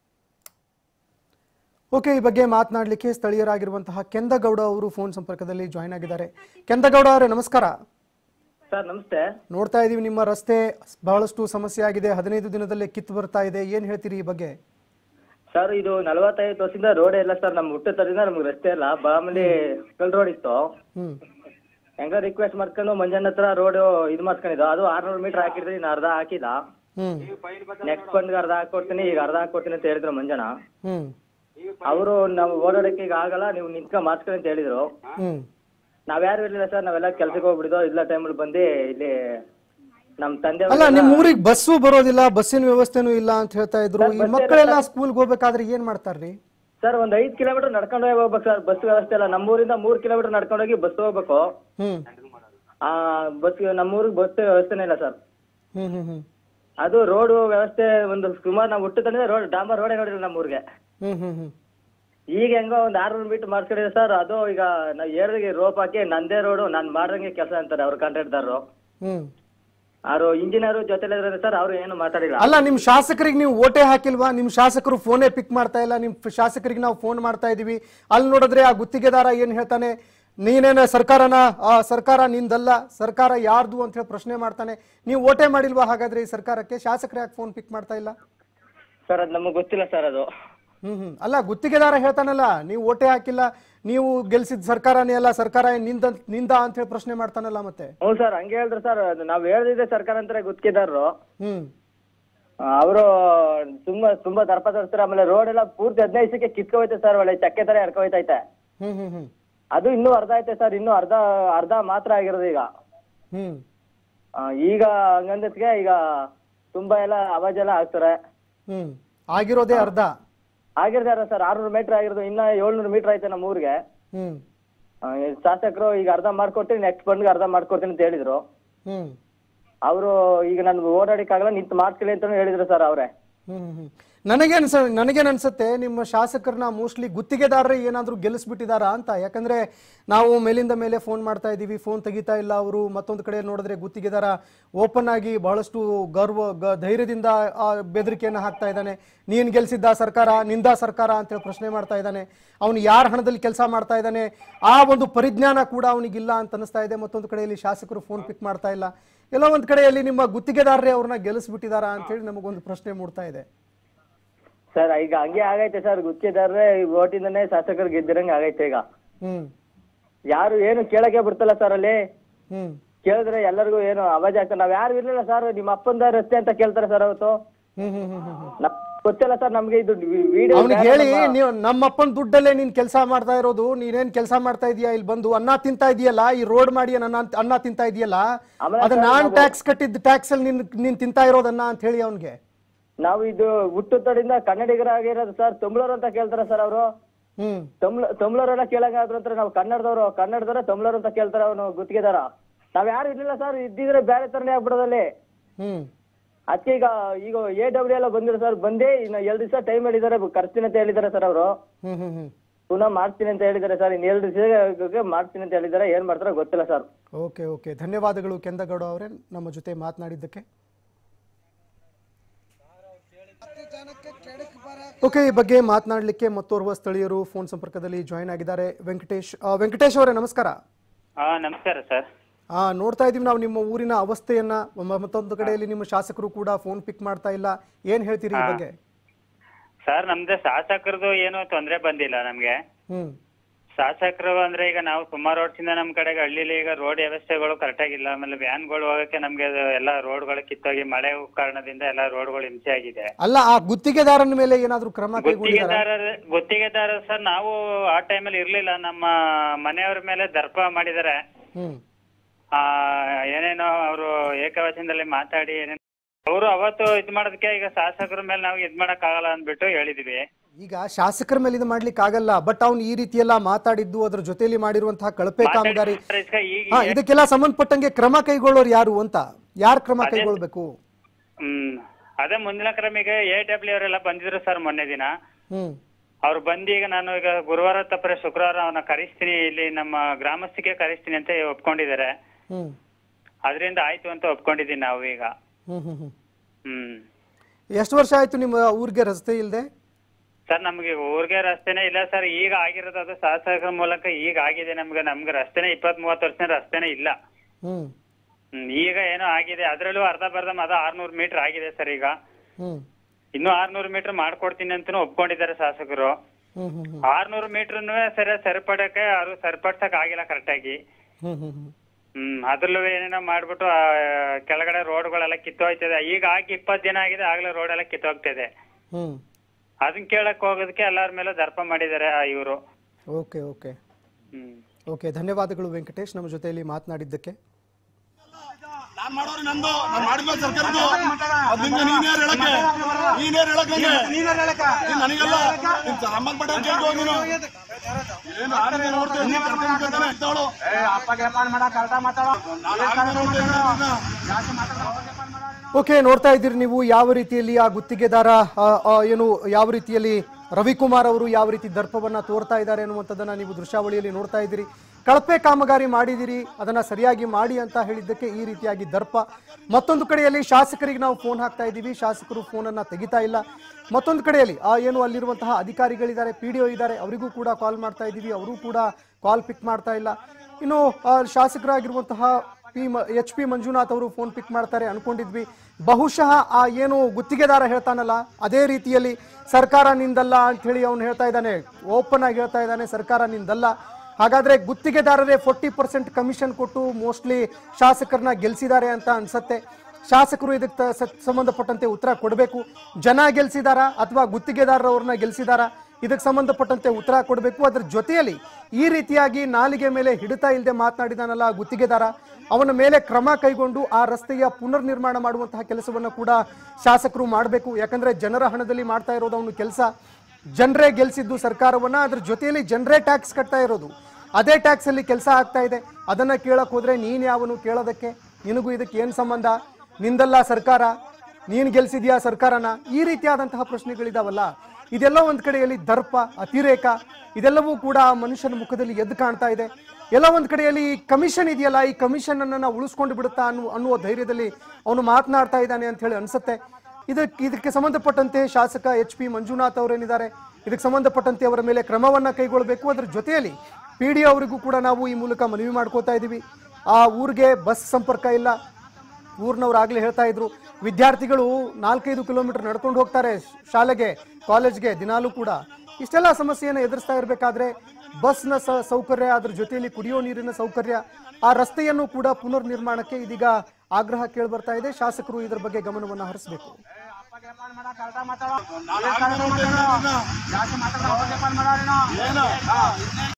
ಓಕೆ ಈ ಬಗ್ಗೆ ಮಾತನಾಡಲಿಕ್ಕೆ ಸ್ಥಳೀಯರಾಗಿರುವಂತಹ ಕೆಂದಗೌಡ ಅವರು ಫೋನ್ ಸಂಪರ್ಕದಲ್ಲಿ ಜಾಯ್ನ್ ಆಗಿದ್ದಾರೆ ಕೆಂದಗೌಡ ಅವರೇ ನಮಸ್ಕಾರ ಸರ್ ನಮಸ್ತೆ ನೋಡ್ತಾ ಇದೀವಿ ನಿಮ್ಮ ರಸ್ತೆ ಬಹಳಷ್ಟು ಸಮಸ್ಯೆ ಆಗಿದೆ ಹದಿನೈದು ದಿನದಲ್ಲೇ ಕಿತ್ತು ಬರ್ತಾ ಇದೆ ಏನ್ ಹೇಳ್ತೀರಿ ಈ ಬಗ್ಗೆ ಸರ್ ಇದು ನಲವತ್ತೈದು ವರ್ಷದಿಂದ ರೋಡ್ ಇಲ್ಲ ಸರ್ ನಮ್ ಹುಟ್ಟದಿಂದ ನಮ್ಗೆ ರಸ್ತೆ ಇಲ್ಲ ಮಾಮೂಲಿ ಕಲ್ ರೋಡ್ ಇತ್ತು ಹ್ಮ್ ಹೆಂಗ ರಿಕ್ವೆಸ್ಟ್ ಮಾಡ್ಕೊಂಡು ಮಂಜಣ್ಣ ಹತ್ರ ರೋಡ್ ಇದು ಮಾಡ್ಕೊಂಡಿದ್ದು ಅದು ಆರ್ನೂರು ಮೀಟರ್ ಹಾಕಿದ್ರೆ ಇನ್ನು ಅರ್ಧ ಹಾಕಿದ ಹ್ಮ್ ನೆಕ್ಸ್ಟ್ ಬಂದ್ಗೆ ಅರ್ಧ ಹಾಕೊಡ್ತೀನಿ ಈಗ ಅರ್ಧ ಹಾಕೊಡ್ತೀನಿ ಅಂತ ಹೇಳಿದ್ರು ಮಂಜಣ್ಣ ಹ್ಮ್ ಅವರು ನಾವು ಓಡಾಡಕ್ಕೆ ಈಗ ಆಗಲ್ಲ ನೀವು ನಿಂತ್ಕೊಂಡ್ ಮಾಡ್ಸ್ಕೊಳ್ಳಿ ಅಂತ ಹೇಳಿದ್ರು ಹ್ಮ್ ನಾವ್ಯಾರು ಇರ್ಲಿಲ್ಲ ಸರ್ ನಾವೆಲ್ಲ ಕೆಲ್ಸಕ್ಕೆ ಹೋಗ್ಬಿಡಿದೋ ಇಲ್ಲ ಟೈಮಲ್ಲಿ ಬಂದು ಇಲ್ಲಿ ನಮ್ ತಂದೆ ಅಲ್ಲ ನಿಮ್ ಊರಿಗೆ ಬಸ್ಸು ಬರೋದಿಲ್ಲ ಬಸ್ಸಿನ ವ್ಯವಸ್ಥೆನೂ ಇಲ್ಲ ಅಂತ ಹೇಳ್ತಾ ಇದ್ರು ಈ ಮಕ್ಕಳೆಲ್ಲ ಸ್ಕೂಲ್ಗೆ ಹೋಗ್ಬೇಕಾದ್ರೆ ಏನ್ ಮಾಡ್ತಾರ್ರಿ ಸರ್ ಒಂದ್ ಐದ್ ಕಿಲೋಮೀಟರ್ ನಡ್ಕೊಂಡು ಹೋಗಿ ಹೋಗ್ಬೇಕು ಸರ್ ಬಸ್ ವ್ಯವಸ್ಥೆ ಇಲ್ಲ ನಮ್ಮೂರಿಂದ ಮೂರ್ ಕಿಲೋಮೀಟರ್ ನಡ್ಕೊಂಡು ಹೋಗಿ ಬಸ್ ಹೋಗ್ಬೇಕು ಹ್ಮ್ ಆ ಬಸ್ ನಮ್ಮೂರಿಗೆ ಬಸ್ ವ್ಯವಸ್ಥೆನೇ ಇಲ್ಲ ಸರ್ ಹ್ಮ್ ಹ್ಮ್ ಹ್ಮ್ ಅದು ರೋಡ್ ವ್ಯವಸ್ಥೆ ಒಂದು ಸುಮಾರು ನಾವು ಹುಟ್ಟು ತಂದ್ರೆ ರೋಡ್ ಡಾಂಬರ್ ರೋಡೇ ನೋಡಿಲ್ಲ ನಮ್ಮೂರಿಗೆ ಹ್ಮ್ ಹ್ಮ್ ಹ್ಮ್ ಈಗ ಹೆಂಗೋ ಒಂದ್ ಆರ್ನೂರು ಮೀಟರ್ ಮಾಡ್ಸ್ಕೊಂಡಿದೆ ಸರ್ ಅದು ಈಗ ನಾವ್ ಹೇಳಿದ್ರೆ ರೋಪ್ ಹಾಕಿ ನಂದೇ ರೋಡು ನಾನ್ ಮಾಡ್ದಂಗೆ ಕೆಲಸ ಅಂತಾರೆ ಅವ್ರ ಕಾಂಟ್ರಾಕ್ಟ್ದಾರರು ಹ್ಮ್ ಅವರು ಇಂಜಿನಿಯರ್ ಜೊತೆಲಿ ಇದ್ರೆ ಸರ್ ಅವ್ರು ಏನು ಮಾತಾಡಿಲ್ಲ ಅಲ್ಲ ನಿಮ್ ಶಾಸಕರಿಗೆ ನೀವು ಓಟೆ ಹಾಕಿಲ್ವಾ ನಿಮ್ ಶಾಸಕರು ಫೋನೇ ಪಿಕ್ ಮಾಡ್ತಾ ಇಲ್ಲ ನಿಮ್ ಶಾಸಕರಿಗೆ ನಾವು ಫೋನ್ ಮಾಡ್ತಾ ಇದೀವಿ ಅಲ್ಲಿ ನೋಡಿದ್ರೆ ಆ ಗುತ್ತಿಗೆದಾರ ಏನ್ ಹೇಳ್ತಾನೆ ನೀನೇನ ಸರ್ಕಾರನ ಆ ಸರ್ಕಾರ ನಿಂದಲ್ಲ ಸರ್ಕಾರ ಯಾರ್ದು ಅಂತ ಹೇಳಿ ಪ್ರಶ್ನೆ ಮಾಡ್ತಾನೆ ನೀವು ಓಟೆ ಮಾಡಿಲ್ವಾ ಹಾಗಾದ್ರೆ ಈ ಸರ್ಕಾರಕ್ಕೆ ಶಾಸಕರು ಯಾಕೆ ಫೋನ್ ಪಿಕ್ ಮಾಡ್ತಾ ಇಲ್ಲ ಸರ್ ಅದು ನಮಗೆ ಗೊತ್ತಿಲ್ಲ ಸರ್ ಅದು ಹ್ಮ್ ಹ್ಮ್ ಅಲ್ಲ ಗುತ್ತಿಗೆದಾರ ಹೇಳ್ತಾನಲ್ಲ ನೀವು ಓಟೆ ಹಾಕಿಲ್ಲ ನೀವು ಗೆಲ್ಸಿದ ಸರ್ಕಾರನೇ ಅಲ್ಲ ಸರ್ಕಾರ ಏನ್ ನಿಂದ ನಿಂದ ಅಂತ ಹೇಳಿ ಪ್ರಶ್ನೆ ಮಾಡ್ತಾನಲ್ಲ ಮತ್ತೆ ಹ್ಞೂ ಸರ್ ಹಂಗೆ ಹೇಳಿದ್ರು ಸರ್ ಅದು ನಾವ್ ಹೇಳ್ದಿದ್ದೆ ಸರ್ಕಾರ ಅಂತಾರೆ ಗುತ್ತಿಗೆದಾರರು ಹ್ಮ್ ಅವರು ತುಂಬಾ ತುಂಬಾ ದರ್ಪ ತೋರಿಸ್ತಾರೆ ಆಮೇಲೆ ರೋಡ್ ಎಲ್ಲ ಪೂರ್ತಿ ಹದಿನೈದು ದಿವಸಕ್ಕೆ ಕಿತ್ಕೋಯ್ತೆ ಸರ್ ಒಳ್ಳೆ ಚಕ್ಕೆ ತರ ಎಡ್ಕೋಯ್ತೈತೆ ಹ್ಮ್ ಹ್ಮ್ ಹ್ಮ್ ಅದು ಇನ್ನೂ ಅರ್ಧ ಐತೆ ಸರ್ ಇನ್ನೂ ಅರ್ಧ ಅರ್ಧ ಮಾತ್ರ ಆಗಿರೋದು ಈಗ ಹ್ಮ್ ಆ, ಈಗ ಹಂಗಂದತ್ಗೆ ಈಗ ತುಂಬಾ ಎಲ್ಲ ಅವಾಜೆಲ್ಲ ಆಗ್ತಾರೆ ಹ್ಮ್ ಆಗಿರೋದೇ ಅರ್ಧ ಆಗಿರ್ದಾರ ಸರ್ ಆರ್ನೂರು ಮೀಟರ್ ಆಗಿರೋದು ಇನ್ನ ಏಳ್ನೂರು ಮೀಟರ್ ಐತೆ ನಮ್ಮ ಊರಿಗೆ ಹ್ಮ್ ಆ, ಈ ಶಾಸಕರು ಈಗ ಅರ್ಧ ಮಾಡ್ಕೊಡ್ತೀನಿ ನೆಕ್ಸ್ಟ್ ಬಂದ್ಗೆ ಅರ್ಧ ಮಾಡ್ಕೊಡ್ತೀನಿ ಅಂತ ಹೇಳಿದ್ರು ಹ್ಮ್ ಅವರು ಈಗ ನನ್ಗೆ ಓಡಾಡಿಕ್ಕಾಗಲ್ಲ ನಿಂತು ಮಾಡ್ಕೊಳ್ಳಿ ಅಂತಾನು ಹೇಳಿದ್ರು ಸರ್ ಅವ್ರೆ ಹ್ಮ್ ಹ್ಮ್. ನನಗೆ ಅನ್ಸ ನನಗೇನ್ ಅನ್ಸುತ್ತೆ ನಿಮ್ಮ ಶಾಸಕರನ್ನ ಮೋಸ್ಟ್ಲಿ ಗುತ್ತಿಗೆದಾರರೇ ಏನಾದ್ರೂ ಗೆಲ್ಲಿಸ್ಬಿಟ್ಟಿದಾರಾ ಅಂತ ಯಾಕಂದ್ರೆ ನಾವು ಮೇಲಿಂದ ಮೇಲೆ ಫೋನ್ ಮಾಡ್ತಾ ಇದೀವಿ ಫೋನ್ ತೆಗಿತಾ ಇಲ್ಲ ಅವರು ಮತ್ತೊಂದು ಕಡೆ ನೋಡಿದ್ರೆ ಗುತ್ತಿಗೆದಾರ ಓಪನ್ ಆಗಿ ಬಹಳಷ್ಟು ಗರ್ವ ಗ- ಧೈರ್ಯದಿಂದ ಆ ಬೆದರಿಕೆಯನ್ನು ಹಾಕ್ತಾ ಇದ್ದಾನೆ ನೀನ್ ಗೆಲ್ಸಿದ್ದ ಸರ್ಕಾರ ನಿಂದ ಸರ್ಕಾರ ಅಂತೇಳಿ ಪ್ರಶ್ನೆ ಮಾಡ್ತಾ ಇದ್ದಾನೆ ಅವನು ಯಾರ ಹಣದಲ್ಲಿ ಕೆಲಸ ಮಾಡ್ತಾ ಇದ್ದಾನೆ ಆ ಒಂದು ಪರಿಜ್ಞಾನ ಕೂಡ ಅವನಿಗಿಲ್ಲ ಅಂತ ಅನಿಸ್ತಾ ಇದೆ ಮತ್ತೊಂದು ಕಡೆಯಲ್ಲಿ ಶಾಸಕರು ಫೋನ್ ಪಿಕ್ ಮಾಡ್ತಾ ಇಲ್ಲ ಎಲ್ಲೋ ಒಂದ್ ಕಡೆಯಲ್ಲಿ ನಿಮ್ಮ ಗುತ್ತಿಗೆದಾರರೇ ಅವ್ರನ್ನ ಗೆಲ್ಲಿಸ್ಬಿಟ್ಟಿದಾರಾ ಅಂತೇಳಿ ನಮಗೊಂದು ಪ್ರಶ್ನೆ ಮೂಡ್ತಾ ಇದೆ ಸರ್ ಈಗ ಹಂಗೆ ಆಗೈತೆ ಸರ್ ಗುತ್ತಿಗೆದಾರರೇ ಓಟಿಂದನೇ ಶಾಸಕರು ಗೆದ್ದಿರಂಗೆ ಆಗೈತೆ ಈಗ ಹ್ಮ್ ಯಾರು ಏನು ಕೇಳಕ್ಕೆ ಬಿಡ್ತಲ್ಲ ಸರ್ ಅಲ್ಲಿ ಹ್ಮ್ ಕೇಳಿದ್ರೆ ಎಲ್ಲರಿಗೂ ಏನು ಅವಾಜ್ ಆಗ್ತದೆ ನಾವ್ ಯಾರು ಇರ್ಲಿಲ್ಲ ಸರ್ ನಿಮ್ಮ ಅಪ್ಪಂದ ರಸ್ತೆ ಅಂತ ಕೇಳ್ತಾರೆ ಸರ್ ಅವತ್ತು ಹ್ಮ್ ಹ್ಮ್ ಹ್ಮ್ ಹ್ಮ್ ಹ್ಮ್. ನಮ್ಗ್ ಗೊತ್ತಿಲ್ಲ ಸರ್ ನಮ್ಗೆ ಇದು ವಿಡಿಯೋ ಅವ್ನಿಗೆ ಹೇಳಿ ನೀವು ನಮ್ಮಪ್ಪನ ದುಡ್ಡಲ್ಲೇ ನೀನ್ ಕೆಲಸ ಮಾಡ್ತಾ ಇರೋದು ನೀನೇನ್ ಕೆಲಸ ಮಾಡ್ತಾ ಇದೀಯಾ ಇಲ್ಲಿ ಬಂದು ಅನ್ನ ತಿಂತಾ ಇದೀಯಲ್ಲ ಈ ರೋಡ್ ಮಾಡಿ ನನ್ನ ಅನ್ನ ತಿಂತಾ ಇದೆಯಲ್ಲ ಆಮೇಲೆ ಅದು ಸರ್ ನಾನ್ ನಾವು- ಟ್ಯಾಕ್ಸ್ ಕಟ್ಟಿದ್ದ ಟ್ಯಾಕ್ಸ್ ಅಲ್ಲಿ ನೀನ್ ನೀನ್ ತಿಂತಾ ಇರೋದನ್ನ ಅಂತ ಹೇಳಿ ಅವ್ನಿಗೆ ನಾವು ಇದು ಹುಟ್ಟು ತಡಿಂದ ಕನ್ನಡಿಗರಾಗಿರೋದು ಸರ್ ತಮಿಳರು ಅಂತ ಕೇಳ್ತಾರೆ ಸರ್ ಅವರು ಹ್ಮ್ ತಮಿಳ್ ತಮಿಳರೆಲ್ಲ ಕೇಳಂಗ ಆದ್ರ ನಾವು ಕನ್ನಡದವರು ಕನ್ನಡದವ್ರೆ ತಮಿಳರು ಅಂತ ಕೇಳ್ತಾರೆ ಅವನು ಗುತ್ತಿಗೆದಾರ ನಾವ್ ಯಾರು ಇರ್ಲಿಲ್ಲ ಸರ್ ಇದ್ದಿದ್ರೆ ಬೇರೆ ತರನೇ ಆಗ್ಬಿಡೋದಲ್ಲಿ ಹ್ಮ್ ಅದಕ್ಕೆ ಈಗ ಈಗ ಎ ಡಬ್ಲ್ಯೂ ಎಲ್ಲ ಬಂದಿರೋ ಸರ್ ಬಂದೇ ಇನ್ನು ಎರಡು ದಿವಸ ಟೈಮ್ ಹೇಳಿದ್ದಾರೆ ಕರ್ತೀನಿ ಅಂತ ಹೇಳಿದ್ದಾರೆ ಸರ್ ಅವರು ಹ್ಮ್ ಹ್ಮ್ ಹ್ಮ್ ಪುನಃ ಮಾಡ್ತೀನಿ ಅಂತ ಹೇಳಿದ್ದಾರೆ ಸರ್ ಇನ್ನು ಎರಡು ದಿವಸ ಮಾಡ್ತೀನಿ ಅಂತ ಹೇಳಿದ್ದಾರೆ ಏನ್ ಮಾಡ್ತಾರೋ ಗೊತ್ತಿಲ್ಲ ಸರ್ ಓಕೆ ಓಕೆ ಧನ್ಯವಾದಗಳು ಕೆಂದಗೌಡ ಅವರೇ ನಮ್ಮ ಜೊತೆ ಮಾತನಾಡಿದ್ದಕ್ಕೆ ಓಕೆ ಈ ಬಗ್ಗೆ ಮಾತನಾಡಲಿಕ್ಕೆ ಮತ್ತೋರ್ವ ಸ್ಥಳೀಯರು ಫೋನ್ ಸಂಪರ್ಕದಲ್ಲಿ ಜಾಯಿನ್ ಆಗಿದ್ದಾರೆ ವೆಂಕಟೇಶ್ ಆ, ವೆಂಕಟೇಶ್ ಅವರೇ ನಮಸ್ಕಾರ ಹಾ ನಮಸ್ಕಾರ ಸರ್ ಆ, ನೋಡ್ತಾ ಇದೀವಿ ನಾವು ನಿಮ್ಮ ಊರಿನ ಅವಸ್ಥೆಯನ್ನ ಮ- ಮತ್ತೊಂದು ಕಡೆಯಲ್ಲಿ ನಿಮ್ಮ ಶಾಸಕರು ಕೂಡ ಫೋನ್ ಪಿಕ್ ಮಾಡ್ತಾ ಇಲ್ಲ ಏನ್ ಹೇಳ್ತೀರಿ ಈ ಹಾ. ಬಗ್ಗೆ ಸರ್ ನಮ್ದು ಶಾಸಕರದು ಏನು ತೊಂದರೆ ಬಂದಿಲ್ಲ ನಮ್ಗೆ ಹ್ಮ್ ಶಾಸಕರು ಅಂದ್ರೆ ಈಗ ನಾವು ಸುಮಾರು ವರ್ಷದಿಂದ ನಮ್ ಕಡೆಗೆ ಹಳ್ಳಿಲಿ ಈಗ ರೋಡ್ ವ್ಯವಸ್ಥೆಗಳು ಕರೆಕ್ಟ್ ಆಗಿಲ್ಲ ಆಮೇಲೆ ವ್ಯಾನ್ಗಳು ಹೋಗಕ್ಕೆ ನಮ್ಗೆ ಅದು ಎಲ್ಲ ರೋಡ್ಗಳು ಕಿತ್ತೋಗಿ ಮಳೆ ಕಾರಣದಿಂದ ಎಲ್ಲ ರೋಡ್ಗಳು ಹಿಂಸೆ ಆಗಿದೆ ಅಲ್ಲ ಆ ಗುತ್ತಿಗೆದಾರನ ಮೇಲೆ ಏನಾದ್ರೂ ಕ್ರಮ ಕೈಗೊಂಡಿದ್ದಾರಾ ಗುತ್ತಿಗೆದಾರರು ಗುತ್ತಿಗೆದಾರರು ಸರ್ ನಾವು ಆ ಟೈಮಲ್ಲಿ ಇರ್ಲಿಲ್ಲ ನಮ್ಮ ಮನೆಯವ್ರ ಮೇಲೆ ದರ್ಪ ಮಾಡಿದ್ದಾರೆ ಹ್ಮ್ ಆ ಏನೇನೋ ಅವರು ಏಕವಚನದಲ್ಲಿ ಮಾತಾಡಿ ಏನೇನೋ ಅವರು ಅವತ್ತು ಇದ್ ಮಾಡೋದಕ್ಕೆ ಈಗ ಶಾಸಕರ ಮೇಲೆ ನಾವು ಇದ್ ಮಾಡಕ್ ಆಗಲ್ಲ ಅಂದ್ಬಿಟ್ಟು ಹೇಳಿದ್ವಿ ಈಗ ಶಾಸಕರ ಮೇಲೆ ಇದು ಮಾಡ್ಲಿಕ್ಕೆ ಆಗಲ್ಲ ಬಟ್ ಅವ್ನು ಈ ರೀತಿ ಎಲ್ಲ ಮಾತಾಡಿದ್ದು ಅದ್ರ ಜೊತೆಲಿ ಮಾಡಿರುವಂತಹ ಕಳಪೆ ಕಾಮಗಾರಿ ಈಗ ಹಾ ಇದಕ್ಕೆಲ್ಲ ಸಂಬಂಧಪಟ್ಟಂಗೆ ಕ್ರಮ ಕೈಗೊಳ್ಳೋರು ಯಾರು ಅಂತ ಯಾರು ಕ್ರಮ ಕೈಗೊಳ್ಬೇಕು ಹ್ಮ್ ಅದೇ ಮುಂದಿನ ಕ್ರಮಿಗೆ ಎ ಡಬ್ಲ್ಯೂ ಅವರೆಲ್ಲ ಬಂದಿದ್ರು ಸರ್ ಮೊನ್ನೆ ದಿನ ಹ್ಮ್ ಅವ್ರು ಬಂದು ಈಗ ನಾನು ಈಗ ಗುರುವಾರ ತಪ್ಪರೆ ಶುಕ್ರವಾರ ಅವನ್ನ ಕರೆಸ್ತೀನಿ ಇಲ್ಲಿ ನಮ್ಮ ಗ್ರಾಮಸ್ಥಿಗೆ ಕರೆಸ್ತೀನಿ ಅಂತ ಒಪ್ಕೊಂಡಿದ್ದಾರೆ ಹ್ಮ್ ಅದರಿಂದ ಆಯ್ತು ಅಂತ ಒಪ್ಕೊಂಡಿದೀವಿ ನಾವು ಈಗ ಹ್ಮ್ ಹ್ಮ್ ಹ್ಮ್ ಹ್ಮ್ ಎಷ್ಟು ವರ್ಷ ಆಯ್ತು ನಿಮ್ಮ ಊರಿಗೆ ರಸ್ತೆ ಇಲ್ದೆ ಸರ್ ನಮ್ಗೆ ಊರ್ಗೆ ರಸ್ತೆನೇ ಇಲ್ಲ ಸರ್ ಈಗ ಆಗಿರೋದು ಅದು ಶಾಸಕರ ಮೂಲಕ ಈಗ ಆಗಿದೆ ನಮ್ಗೆ ನಮ್ಗೆ ರಸ್ತೆನೇ ಇಪ್ಪತ್ ಮೂವತ್ತು ವರ್ಷ ರಸ್ತೆನೇ ಇಲ್ಲ ಹ್ಮ್ ಹ್ಮ್, ಈಗ ಏನೋ ಆಗಿದೆ ಅದ್ರಲ್ಲೂ ಅರ್ಧ ಬರ್ಧ ಅದ ಆರ್ನೂರು ಮೀಟರ್ ಆಗಿದೆ ಸರ್ ಈಗ ಹ್ಮ್ ಇನ್ನೂ ಆರ್ನೂರು ಮೀಟರ್ ಮಾಡ್ಕೊಡ್ತೀನಿ ಅಂತಾನು ಒಪ್ಕೊಂಡಿದ್ದಾರೆ ಶಾಸಕರು ಹ್ಮ್ ಹ್ಮ್ ಹ್ಮ್ ಆರ್ನೂರು ಮೀಟರ್ನು ಸರಿ ಸರಿಪಡಕ್ಕೆ ಅವ್ರು ಸರಿಪಡ್ಸಕ್ ಆಗಿಲ್ಲ ಕರೆಕ್ಟಾಗಿ ಹ್ಮ್ ಹ್ಮ್ ಹ್ಮ್ ಹ್ಮ್ ಅದ್ರಲ್ಲೂ ಏನೇನೋ ಮಾಡ್ಬಿಟ್ಟು ಆ, ಕೆಳಗಡೆ ರೋಡ್ಗಳೆಲ್ಲ ಕಿತ್ತೋಯ್ತದೆ ಈಗ ಆಗಿ ಇಪ್ಪತ್ತು ದಿನ ಆಗಿದೆ ಆಗ್ಲೇ ರೋಡ್ ಎಲ್ಲ ಕಿತ್ತೋಗ್ತಿದೆ ಹ್ಮ್ ಅದನ್ನ ಕೇಳಕ್ ಹೋಗೋದಕ್ಕೆ ಎಲ್ಲಾರ ಮೇಲೂ ದರ್ಪ ಮಾಡಿದ್ದಾರೆ ಇವರು ಓಕೆ ಓಕೆ ಹ್ಮ್ ಓಕೆ ಧನ್ಯವಾದಗಳು ವೆಂಕಟೇಶ್ ನಮ್ಮ ಜೊತೆಯಲ್ಲಿ ಮಾತನಾಡಿದ್ದಕ್ಕೆ ನಾನ್ ಮಾಡೋರು ನಂದು ನಾನ್ ಮಾಡಿದ್ಮೇಲೆ ಸರ್ಕಾರದ್ದು ಅದ್ ನಿಂಗೆ ನೀನೇರ್ ಹೇಳಕ್ಕೆ ನೀನೇರ್ ಹೇಳಕ್ಕೆ ನೀನ್ ನನಗೆಲ್ಲ ನಿನ್ ಸಂಬಂಧಪಟ್ಟ ಕೇಳ್ಕೊ ನೀನು ಏನು ಆಡಿದ್ರೆ ನೋಡ್ತೇವೆ ನೀನ್ ಕರ್ಕೊಂಡ್ ಕರ್ತಾನೆ ಇದ್ದವಳು. ನಾನ್ ಆಡಿದ್ರೆ ನೋಡ್ತೇನೆ ಇದನ್ನ. ಓಕೆ ನೋಡ್ತಾ ಇದ್ದೀರಿ ನೀವು ಯಾವ ರೀತಿಯಲ್ಲಿ ಆ ಗುತ್ತಿಗೆದಾರ ಆ, ಆ, ಏನು ಯಾವ ರೀತಿಯಲ್ಲಿ ರವಿಕುಮಾರ್ ಅವರು ಯಾವ ರೀತಿ ದರ್ಪವನ್ನ ತೋರ್ತಾ ಇದ್ದಾರೆ ಅನ್ನುವಂಥದ್ದನ್ನ ನೀವು ದೃಶ್ಯಾವಳಿಯಲ್ಲಿ ನೋಡ್ತಾ ಇದ್ದೀರಿ ಕಳಪೆ ಕಾಮಗಾರಿ ಮಾಡಿದಿರಿ ಅದನ್ನ ಸರಿಯಾಗಿ ಮಾಡಿ ಅಂತ ಹೇಳಿದ್ದಕ್ಕೆ ಈ ರೀತಿಯಾಗಿ ದರ್ಪ ಮತ್ತೊಂದು ಕಡೆಯಲ್ಲಿ ಶಾಸಕರಿಗೆ ನಾವು ಫೋನ್ ಹಾಕ್ತಾ ಇದ್ದೀವಿ ಶಾಸಕರು ಫೋನನ್ನ ತೆಗಿತಾ ಇಲ್ಲ ಮತ್ತೊಂದು ಕಡೆಯಲ್ಲಿ ಆ ಏನು ಅಲ್ಲಿರುವಂತಹ ಅಧಿಕಾರಿಗಳಿದ್ದಾರೆ ಪಿ ಡಿ ಒ ಇದ್ದಾರೆ ಅವರಿಗೂ ಕೂಡ ಕಾಲ್ ಮಾಡ್ತಾ ಇದ್ದೀವಿ ಅವರು ಕೂಡ ಕಾಲ್ ಪಿಕ್ ಮಾಡ್ತಾ ಇಲ್ಲ ಇನ್ನು ಆ, ಶಾಸಕರಾಗಿರುವಂತಹ ಪಿ ಎಚ್ ಪಿ ಮಂಜುನಾಥ್ ಅವರು ಫೋನ್ ಪಿಕ್ ಮಾಡ್ತಾರೆ ಅನ್ಕೊಂಡಿದ್ವಿ ಬಹುಶಃ ಆ ಏನು ಗುತ್ತಿಗೆದಾರ ಹೇಳ್ತಾನಲ್ಲ ಅದೇ ರೀತಿಯಲ್ಲಿ ಸರ್ಕಾರ ನಿಂದಲ್ಲ ಅಂತ ಹೇಳಿ ಅವನು ಹೇಳ್ತಾ ಇದ್ದಾನೆ ಓಪನ್ ಆಗಿ ಹೇಳ್ತಾ ಇದ್ದಾನೆ ಸರ್ಕಾರ ನಿಂದಲ್ಲ ಹಾಗಾದ್ರೆ ಗುತ್ತಿಗೆದಾರರೇ ಫೋರ್ಟಿ ಪರ್ಸೆಂಟ್ ಕಮಿಷನ್ ಕೊಟ್ಟು ಮೋಸ್ಟ್ಲಿ ಶಾಸಕರನ್ನ ಗೆಲ್ಸಿದ್ದಾರೆ ಅಂತ ಅನ್ಸತ್ತೆ ಶಾಸಕರು ಇದಕ್ಕೆ ತ- ಸ- ಸಂಬಂಧಪಟ್ಟಂತೆ ಉತ್ತರ ಕೊಡಬೇಕು ಜನ ಗೆಲ್ಸಿದಾರ ಅಥವಾ ಗುತ್ತಿಗೆದಾರರವ್ರನ್ನ ಗೆಲ್ಸಿದಾರ ಇದಕ್ಕೆ ಸಂಬಂಧಪಟ್ಟಂತೆ ಉತ್ತರ ಕೊಡಬೇಕು ಅದರ ಜೊತೆಯಲ್ಲಿ ಈ ರೀತಿಯಾಗಿ ನಾಲಿಗೆ ಮೇಲೆ ಹಿಡಿತಾ ಇಲ್ಲದೆ ಮಾತನಾಡಿದಾನಲ್ಲ ಆ ಗುತ್ತಿಗೆದಾರ ಅವನ ಮೇಲೆ ಕ್ರಮ ಕೈಗೊಂಡು ಆ ರಸ್ತೆಯ ಪುನರ್ ನಿರ್ಮಾಣ ಮಾಡುವಂತಹ ಕೆಲಸವನ್ನು ಕೂಡ ಶಾಸಕರು ಮಾಡಬೇಕು ಯಾಕಂದ್ರೆ ಜನರ ಹಣದಲ್ಲಿ ಮಾಡ್ತಾ ಇರೋದು ಅವನು ಕೆಲಸ ಜನರೇ ಗೆಲ್ಸಿದ್ದು ಸರ್ಕಾರವನ್ನ ಅದ್ರ ಜೊತೆಯಲ್ಲಿ ಜನರೇ ಟ್ಯಾಕ್ಸ್ ಕಟ್ತಾ ಇರೋದು ಅದೇ ಟ್ಯಾಕ್ಸ್ ಅಲ್ಲಿ ಕೆಲಸ ಆಗ್ತಾ ಇದೆ ಅದನ್ನ ಕೇಳಕ್ ಹೋದ್ರೆ ನೀನ್ ಯಾವನು ಕೇಳೋದಕ್ಕೆ ನಿನಗೂ ಇದಕ್ಕೆ ಏನ್ ಸಂಬಂಧ ನಿಂದಲ್ಲ ಸರ್ಕಾರ ನೀನ್ ಗೆಲ್ಸಿದ್ಯಾ ಸರ್ಕಾರನ ಈ ರೀತಿಯಾದಂತಹ ಪ್ರಶ್ನೆಗಳಿದಾವಲ್ಲ ಇದೆಲ್ಲ ಒಂದ್ ಕಡೆಯಲ್ಲಿ ದರ್ಪ ಅತಿರೇಕ ಇದೆಲ್ಲವೂ ಕೂಡ ಆ ಮನುಷ್ಯನ ಮುಖದಲ್ಲಿ ಎದ್ದು ಕಾಣ್ತಾ ಇದೆ ಎಲ್ಲ ಒಂದ್ ಕಡೆಯಲ್ಲಿ ಈ ಕಮಿಷನ್ ಇದೆಯಲ್ಲ ಈ ಕಮಿಷನ್ ಅನ್ನ ಉಳಿಸ್ಕೊಂಡು ಬಿಡುತ್ತಾ ಅನ್ನುವ ಅನ್ನುವ ಧೈರ್ಯದಲ್ಲಿ ಅವನು ಮಾತನಾಡ್ತಾ ಇದ್ದಾನೆ ಅಂತ ಹೇಳಿ ಅನ್ಸುತ್ತೆ ಇದಕ್ಕೆ ಇದಕ್ಕೆ ಸಂಬಂಧಪಟ್ಟಂತೆ ಶಾಸಕ ಎಚ್ ಪಿ ಮಂಜುನಾಥ್ ಅವರೇನಿದ್ದಾರೆ ಇದಕ್ಕೆ ಸಂಬಂಧಪಟ್ಟಂತೆ ಅವರ ಮೇಲೆ ಕ್ರಮವನ್ನ ಕೈಗೊಳ್ಳಬೇಕು ಅದರ ಜೊತೆಯಲ್ಲಿ ಪಿ ಡಿ ಅವರಿಗೂ ಕೂಡ ನಾವು ಈ ಮೂಲಕ ಮನವಿ ಮಾಡ್ಕೋತಾ ಇದ್ದೀವಿ ಆ ಊರಿಗೆ ಬಸ್ ಸಂಪರ್ಕ ಇಲ್ಲ ಊರಿನವ್ರು ಆಗ್ಲೇ ಹೇಳ್ತಾ ಇದ್ರು ವಿದ್ಯಾರ್ಥಿಗಳು ನಾಲ್ಕೈದು ಕಿಲೋಮೀಟರ್ ನಡ್ಕೊಂಡು ಹೋಗ್ತಾರೆ ಶಾಲೆಗೆ ಕಾಲೇಜ್ಗೆ ದಿನಾಲೂ ಕೂಡ ಇಷ್ಟೆಲ್ಲ ಸಮಸ್ಯೆಯನ್ನು ಎದುರಿಸ್ತಾ ಇರಬೇಕಾದ್ರೆ ಬಸ್ನ ಸ ಸೌಕರ್ಯ ಅದ್ರ ಜೊತೆಯಲ್ಲಿ ಕುಡಿಯೋ ನೀರಿನ ಸೌಕರ್ಯ ಆ ರಸ್ತೆಯನ್ನು ಕೂಡ ಪುನರ್ ನಿರ್ಮಾಣಕ್ಕೆ ಇದೀಗ ಆಗ್ರಹ ಕೇಳಿ ಬರ್ತಾ ಇದೆ ಶಾಸಕರು ಇದರ ಬಗ್ಗೆ ಗಮನವನ್ನು ಹರಿಸಬೇಕು ನಾನ್ ಆಡಿದ್ರೆ ನೋಡ್ತೇನೆ ಇದನ್ನ. ಏನು?